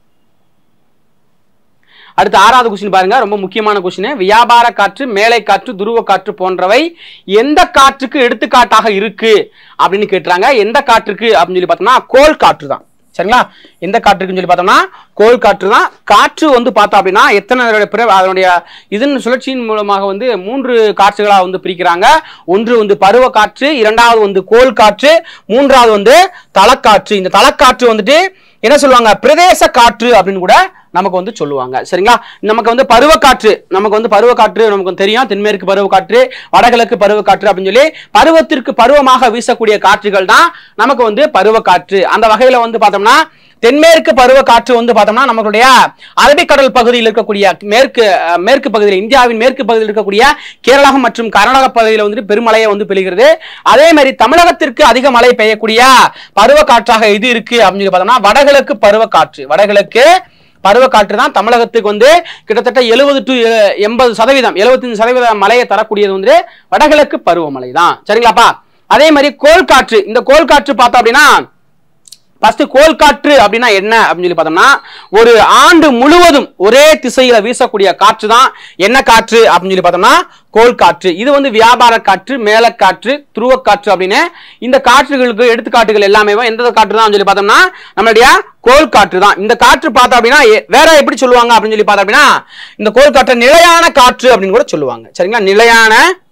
அடுத்து ஆறாவது கொஸ்டின் பாருங்க ரொம்ப முக்கியமான கொஸ்டின் வியாபார காற்று மேலை காற்று துருவ காற்று போன்றவை எந்த காற்றுக்கு எடுத்துக்காட்டாக இருக்கு அப்படின்னு கேட்டுறாங்க எந்த காற்றுக்கு அப்படின்னு சொல்லி பார்த்தோம்னா கோல் காற்று தான் சரிங்களா எந்த காற்றுக்குன்னு சொல்லி பார்த்தோம்னா கோல் காற்று தான் காற்று வந்து பார்த்தோம் அப்படின்னா எத்தனை அதனுடைய பிற அதனுடைய இதன் சுழற்சியின் மூலமாக வந்து மூன்று காற்றுகளா வந்து பிரிக்கிறாங்க ஒன்று வந்து பருவ காற்று இரண்டாவது வந்து கோல் காற்று மூன்றாவது வந்து தலக்காற்று இந்த தலக்காற்று வந்துட்டு என்ன சொல்லுவாங்க பிரதேச காற்று அப்படின்னு கூட நமக்கு வந்து சொல்லுவாங்க சரிங்களா நமக்கு வந்து பருவக்காற்று நமக்கு வந்து பருவக்காற்று நமக்கு வந்து தெரியும் தென்மேற்கு பருவக்காற்று வடகிழக்கு பருவக்காற்று அப்படின்னு சொல்லி பருவத்திற்கு பருவமாக வீசக்கூடிய காற்றுகள் தான் நமக்கு வந்து பருவக்காற்று அந்த வகையில வந்து பார்த்தோம்னா தென்மேற்கு பருவக்காற்று வந்து பார்த்தோம்னா நம்மளுடைய அரபிக்கடல் பகுதியில் இருக்கக்கூடிய மேற்கு அஹ், மேற்கு பகுதியில் இந்தியாவின் மேற்கு பகுதியில் இருக்கக்கூடிய கேரளம் மற்றும் கர்நாடக பகுதியில் வந்துட்டு பெருமழையை வந்து பெய்கிறது அதே மாதிரி தமிழகத்திற்கு அதிக மழை பெய்யக்கூடிய பருவக்காற்றாக இது இருக்கு அப்படின்னு சொல்லி பார்த்தோம்னா வடகிழக்கு பருவக்காற்று வடகிழக்கு பருவக்காற்று தான் தமிழகத்துக்கு வந்து கிட்டத்தட்ட எழுபது டு எண்பது சதவீதம் 75% சதவீத மழையை தரக்கூடியது வந்து வடகிழக்கு பருவமழை தான் சரிங்களாப்பா அதே மாதிரி கோல் காற்று இந்த கோல் காற்று பார்த்தோம் அப்படின்னா ஃபர்ஸ்ட் கோல் காற்று அப்படின்னா என்ன அப்படின்னு சொல்லி பார்த்தோம்னா ஒரு ஆண்டு முழுவதும் ஒரே திசையில வீசக்கூடிய காற்று தான் என்ன காற்று அப்படின்னு சொல்லி பார்த்தோம்னா கோல் காற்று இது வந்து வியாபார காற்று மேலக்காற்று துருவ காற்று அப்படின்னு இந்த காற்றுகளுக்கு எடுத்துக்காட்டுகள் எல்லாமே எந்த காற்று தான் சொல்லி பார்த்தோம்னா நம்மளுடைய கோல் காற்று தான் இந்த காற்று பார்த்தோம் அப்படின்னா எ- வேற எப்படி சொல்லுவாங்க அப்படின்னு சொல்லி பார்த்தோம் அப்படின்னா இந்த கோல் காற்றை நிலையான காற்று அப்படின்னு கூட சொல்லுவாங்க சரிங்களா நிலையான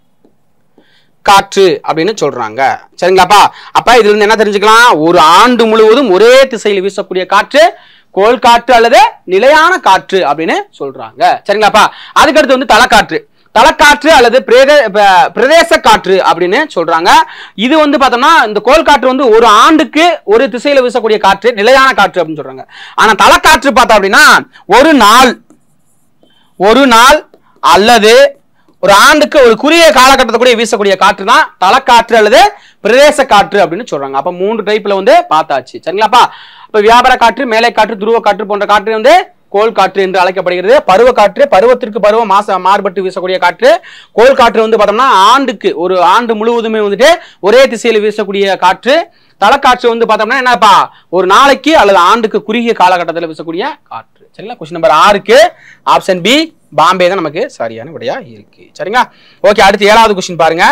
காற்று அப்படின்னு சொல்றாங்க சரிங்களாப்பா அப்ப இதுல இருந்து என்ன தெரிஞ்சுக்கலாம் ஒரு ஆண்டு முழுவதும் ஒரே திசையில் வீசக்கூடிய காற்று கோல் காற்று அல்லது நிலையான காற்று அப்படின்னு சொல்றாங்க சரிங்களாப்பா அதுக்கடுத்து வந்து தலக்காற்று தலக்காற்று அல்லது பிரேத ப- பிரதேச காற்று அப்படின்னு சொல்றாங்க இது வந்து பார்த்தோம்னா இந்த கோல் காற்று வந்து ஒரு ஆண்டுக்கு ஒரு திசையில வீசக்கூடிய காற்று நிலையான காற்று அப்படின்னு சொல்றாங்க ஆனா தலக்காற்று பார்த்தோம் அப்படின்னா ஒரு நாள் ஒரு நாள் அல்லது ஒரு ஆண்டுக்கு ஒரு குறுகிய காலகட்டத்தை கூட வீசக்கூடிய காற்று தான் தலக்காற்று அல்லது பிரதேச காற்று அப்படின்னு சொல்றாங்க அப்ப மூன்று டைப்ல வந்து பார்த்தாச்சு சரிங்களாப்பா இப்ப வியாபார காற்று மேலை காற்று துருவ காற்று போன்ற காற்று வந்து கோல் காற்று என்று அழைக்கப்படுகிறது பருவ காற்று பருவத்திற்கு பருவம் மாச மாறுபட்டு வீசக்கூடிய காற்று கோல் காற்று வந்து பார்த்தோம்னா ஆண்டுக்கு ஒரு ஆண்டு முழுவதுமே வந்துட்டு ஒரே திசையில் வீசக்கூடிய காற்று தலக்காற்று வந்து பார்த்தோம்னா என்னப்பா ஒரு நாளைக்கு அல்லது ஆண்டுக்கு குறுகிய காலகட்டத்தில் வீசக்கூடிய காற்று சரிங்களா கொஸ்டின் நம்பர் ஆறுக்கு ஆப்ஷன் பி பாம்பே தான் நமக்கு சரியான விடையா இருக்கு சரிங்களா ஓகே அடுத்து ஏழாவது கொஸ்டின் பாருங்க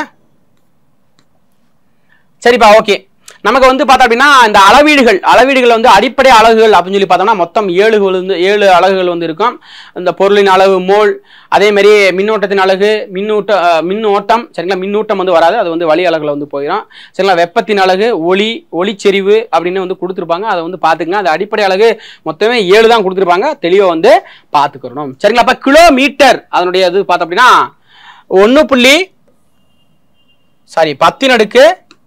சரிப்பா ஓகே நமக்கு வந்து பார்த்தோம் அப்படின்னா இந்த அளவீடுகள் அளவீடுகள் வந்து அடிப்படை அலகுகள் அப்படின்னு சொல்லி பார்த்தோம்னா மொத்தம் ஏழுகள் வந்து ஏழு அலகுகள் வந்து இருக்கும் இந்த பொருளின் அளவு மோல் அதே மாதிரி மின்னோட்டத்தின் அலகு மின்னூட்ட அஹ், மின்னோட்டம் சரிங்களா மின்னூட்டம் வந்து வராது அது வந்து வழி அலகுல வந்து போயிடும் சரிங்களா வெப்பத்தின் அலகு ஒளி ஒளிச்செறிவு அப்படின்னு வந்து கொடுத்துருப்பாங்க அதை வந்து பார்த்துங்க அது அடிப்படை அலகு மொத்தமே ஏழு தான் கொடுத்துருப்பாங்க தெளிவாக வந்து பார்த்துக்கிறணும் சரிங்களா அப்போ கிலோமீட்டர் அதனுடைய இது பார்த்தோம் அப்படின்னா ஒன்று புள்ளி சாரி பத்தின் அடுக்கு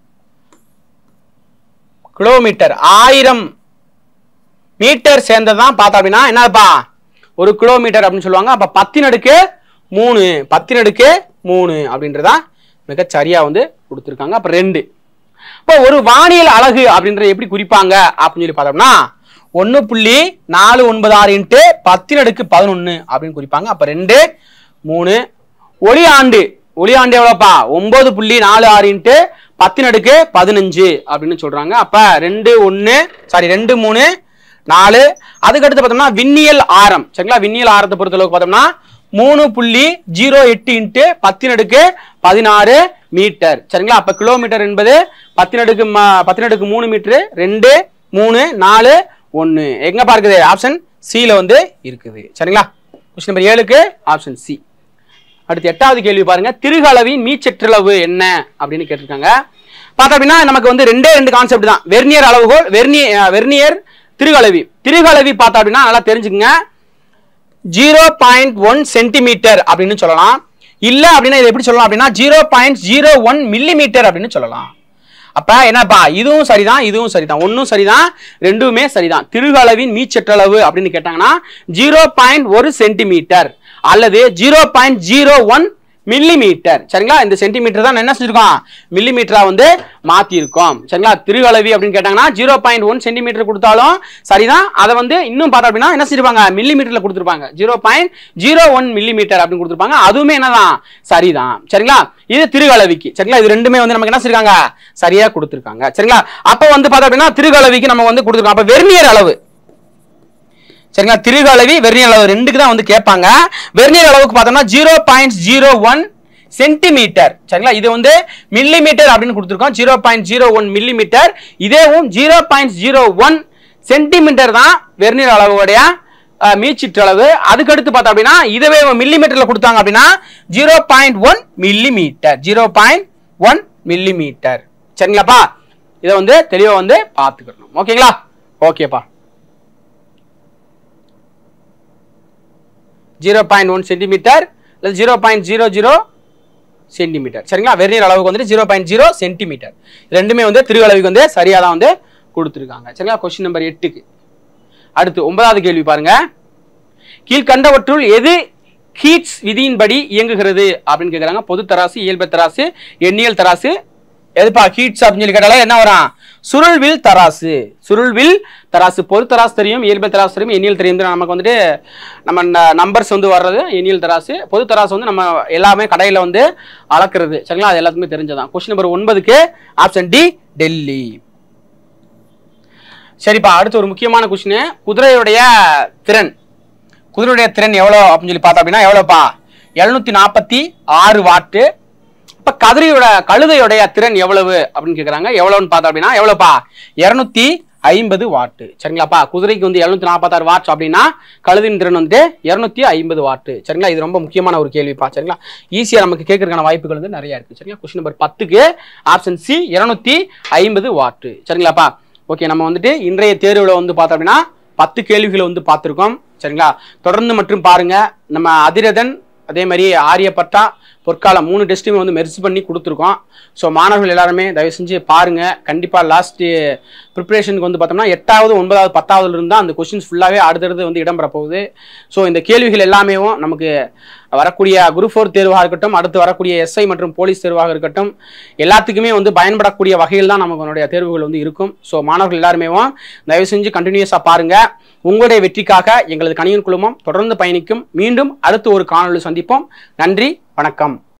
கிலோமீட்டர் ஆயிரம் மீட்டர் சேர்ந்ததுதான் பார்த்தோம் அப்படின்னா என்னப்பா ஒரு கிலோமீட்டர் அப்படின்னு சொல்லுவாங்க அப்ப பத்தின் அடுக்கு மூணு பத்தின் அடுக்கு மூணு அப்படின்றதான் மிக சரியா வந்து கொடுத்துருக்காங்க அப்ப ரெண்டு இப்போ ஒரு வானியல் அலகு அப்படின்றத எப்படி குறிப்பாங்க அப்படின்னு சொல்லி பார்த்தோம்னா ஒன்று புள்ளி நாலு ஒன்பது ஆறு இன்ட்டு பத்தின் அடுக்கு பதினொன்று அப்படின்னு குறிப்பாங்க அப்ப ரெண்டு மூணு ஒளி ஆண்டு ஒளி ஆண்டு எவ்வளோப்பா ஒன்பது புள்ளி நாலு ஆறு இன்ட்டு பத்தின் அடுக்கு பதினஞ்சு அப்படின்னு சொல்றாங்க அப்ப ரெண்டு ஒன்று சாரி ரெண்டு மூணு நாலு அதுக்கடுத்து பார்த்தோம்னா விண்ணியல் ஆரம் சரிங்களா விண்ணியல் ஆரத்தை பொறுத்தளவுக்கு பார்த்தோம்னா மூணு புள்ளி ஜீரோ எட்டு இன்ட்டு பத்தின் அடுக்கு பதினாறு மீட்டர் சரிங்களா அப்ப கிலோமீட்டர் என்பது பத்தின் அடுக்கு ம- பத்தின் அடுக்கு மூணு மீட்டர் ரெண்டு மூணு நாலு ஒன்று எங்க பார்க்குது ஆப்ஷன் சில வந்து இருக்குது சரிங்களா கொஸ்டின் நம்பர் ஏழுக்கு ஆப்ஷன் சி அடுத்து எட்டாவது கேள்வி பாருங்க திருகளவின் மீச்சற்றளவு என்ன அப்படின்னு கேட்டிருக்காங்க பார்த்தோம் அப்படின்னா நமக்கு வந்து ரெண்டே ரெண்டு கான்செப்ட் தான் வெர்னியர் அளவுகோல் வெர்னி அஹ், வெர்னியர் திருகளவி திருகளவி பார்த்தோம் அப்படின்னா நல்லா தெரிஞ்சுக்கங்க ஜீரோ பாயிண்ட் ஒன் சென்டிமீட்டர் அப்படின்னு சொல்லலாம் இல்ல அப்படின்னா இதை எப்படி சொல்லலாம் அப்படின்னா zero point zero one millimetre அப்படின்னு சொல்லலாம் அப்ப என்னப்பா இதுவும் சரிதான் இதுவும் சரிதான் ஒன்றும் சரிதான் ரெண்டுமே சரிதான் திருகளவின் மீச்சற்றளவு அப்படின்னு கேட்டாங்கன்னா ஜீரோ பாயிண்ட் ஒரு சென்டிமீட்டர் அல்லது zero point zero one millimetre சரிங்களா இந்த சென்டிமீட்டர் தான் என்ன செஞ்சிருக்கோம் மில்லி மீட்டரா வந்து மாத்திருக்கோம் சரிங்களா திருகலவி அப்படின்னு கேட்டாங்கன்னா ஜீரோ பாயிண்ட் ஒன் சென்டிமீட்டர் கொடுத்தாலும் சரிதான் அதை வந்து இன்னும் பார்த்தா அப்படின்னா என்ன செஞ்சிருப்பாங்க மில்லி மீட்டர்ல கொடுத்துருப்பாங்க zero point zero one millimetre அப்படின்னு கொடுத்துருப்பாங்க அதுவுமே என்னதான் சரிதான் சரிங்களா இது திருகலவிக்கு சரிங்களா இது ரெண்டுமே வந்து நமக்கு என்ன செஞ்சிருக்காங்க சரியா கொடுத்துருக்காங்க சரிங்களா அப்ப வந்து பார்த்தா அப்படின்னா திருகலவிக்கு நம்ம வந்து கொடுத்துருக்கோம் அப்ப வெர்னியர் அளவு சரிங்களா திருகு அளவி வெர்னியர் அளவு ரெண்டுக்கு தான் வந்து கேட்பாங்க வெர்னியர் அளவுக்கு பார்த்தோம்னா zero point zero one centimetre சரிங்களா இது வந்து மில்லி மீட்டர் அப்படின்னு கொடுத்துருக்கோம் zero point zero one millimetre இதேவும் zero point zero one centimetre தான் வெர்னியர் அளவுடைய அஹ், மீச்சிற்று அளவு அதுக்கடுத்து பார்த்தோம் அப்படின்னா இதுவே மில்லி மீட்டர்ல கொடுத்தாங்க அப்படின்னா zero point one millimetre zero point one millimetre சரிங்களாப்பா இதை வந்து தெளிவாக வந்து பார்த்துக்கணும் ஓகேங்களா ஓகேப்பா ஜீரோ பாயிண்ட் ஒன் சென்டிமீட்டர் இல்லை zero point zero zero centimetre சரிங்களா வெர்னியர் அளவுக்கு வந்துட்டு ஜீரோ பாயிண்ட் ஜீரோ சென்டிமீட்டர் ரெண்டுமே வந்து திருவளவுக்கு வந்து சரியாக தான் வந்து கொடுத்துருக்காங்க சரிங்களா கொஸ்டின் நம்பர் எட்டுக்கு அடுத்து ஒன்பதாவது கேள்வி பாருங்க கீழ்கண்டவற்றுள் எது ஹீட்ஸ் விதியின்படி இயங்குகிறது அப்படின்னு கேட்குறாங்க பொது தராசு இயல்பு தராசு எண்ணியல் தராசு எதுப்பா ஹீட்ஸ் அப்படின்னு சொல்லி கேட்டாலே என்ன வரும் சுருள்வில் தராசு சுருள்வில் தராசு பொது தராசு தெரியும் இயல்பு தராசு தெரியும் எண்ணியல் தெரியும் நமக்கு வந்துட்டு நம்ம நம்பர்ஸ் வந்து வர்றது எண்ணியல் தராசு பொது தராசு வந்து நம்ம எல்லாமே கடையில் வந்து அளக்கிறது சரிங்களா அது எல்லாத்துக்குமே தெரிஞ்சதான் கொஸ்டின் நம்பர் ஒன்பதுக்கு ஆப்ஷன் டி டெல்லி சரிப்பா அடுத்து ஒரு முக்கியமான கொஸ்டின் குதிரையுடைய திறன் குதிரையுடைய திறன் எவ்வளோ அப்படின்னு சொல்லி பார்த்தோம் அப்படின்னா எவ்வளோப்பா எழுநூத்தி நாற்பத்தி ஆறு வாட்டு இப்போ கதிரையோட கழுதையுடைய திறன் எவ்வளவு அப்படின்னு கேட்குறாங்க எவ்வளோன்னு பார்த்தோம் அப்படின்னா எவ்வளோப்பா இரநூத்தி ஐம்பது வாட்டு சரிங்களாப்பா குதிரைக்கு வந்து எழுநூத்தி நாற்பத்தாறு வாட்ஸ் அப்படின்னா கழுதின் திறன் வந்து இரநூத்தி ஐம்பது வாட்டு சரிங்களா இது ரொம்ப முக்கியமான ஒரு கேள்விப்பா சரிங்களா ஈஸியாக நமக்கு கேட்கறதுக்கான வாய்ப்புகள் வந்து நிறைய இருக்கு சரிங்களா கொஸ்டின் நம்பர் பத்துக்கு ஆப்ஷன் சி இரநூத்தி ஐம்பது வாட்டு சரிங்களாப்பா ஓகே நம்ம வந்துட்டு இன்றைய தேர்வில் வந்து பார்த்தோம் அப்படின்னா பத்து கேள்விகளை வந்து பார்த்துருக்கோம் சரிங்களா தொடர்ந்து மற்றும் பாருங்க நம்ம அதிரதன் அதே மாதிரி ஆரியப்பட்டா பொற்காலம் மூணு டெஸ்ட்டுமே வந்து மெர்ஜ் பண்ணி கொடுத்துருக்கோம் ஸோ மாணவர்கள் எல்லாருமே தயவு செஞ்சு பாருங்க கண்டிப்பாக லாஸ்ட் ப்ரிப்பரேஷனுக்கு வந்து பார்த்தோம்னா எட்டாவது ஒன்பதாவது பத்தாவதுல இருந்தால் அந்த கொஸ்டின்ஸ் ஃபுல்லாகவே அடுத்தடுத்து வந்து இடம்பெற போகுது ஸோ இந்த கேள்விகள் எல்லாமே நமக்கு வரக்கூடிய குரூப் ஃபோர் தேர்வாக இருக்கட்டும் அடுத்து வரக்கூடிய எஸ்ஐ மற்றும் போலீஸ் தேர்வாக இருக்கட்டும் எல்லாத்துக்குமே வந்து பயன்படக்கூடிய வகையில் தான் நமக்கு தேர்வுகள் வந்து இருக்கும் ஸோ மாணவர்கள் எல்லாருமே தயவு செஞ்சு கண்டினியூஸாக பாருங்க உங்களுடைய வெற்றிக்காக எங்களது கணியன் குழுமம் தொடர்ந்து பயணிக்கும் மீண்டும் அடுத்து ஒரு காணொளி சந்திப்போம் நன்றி வணக்கம்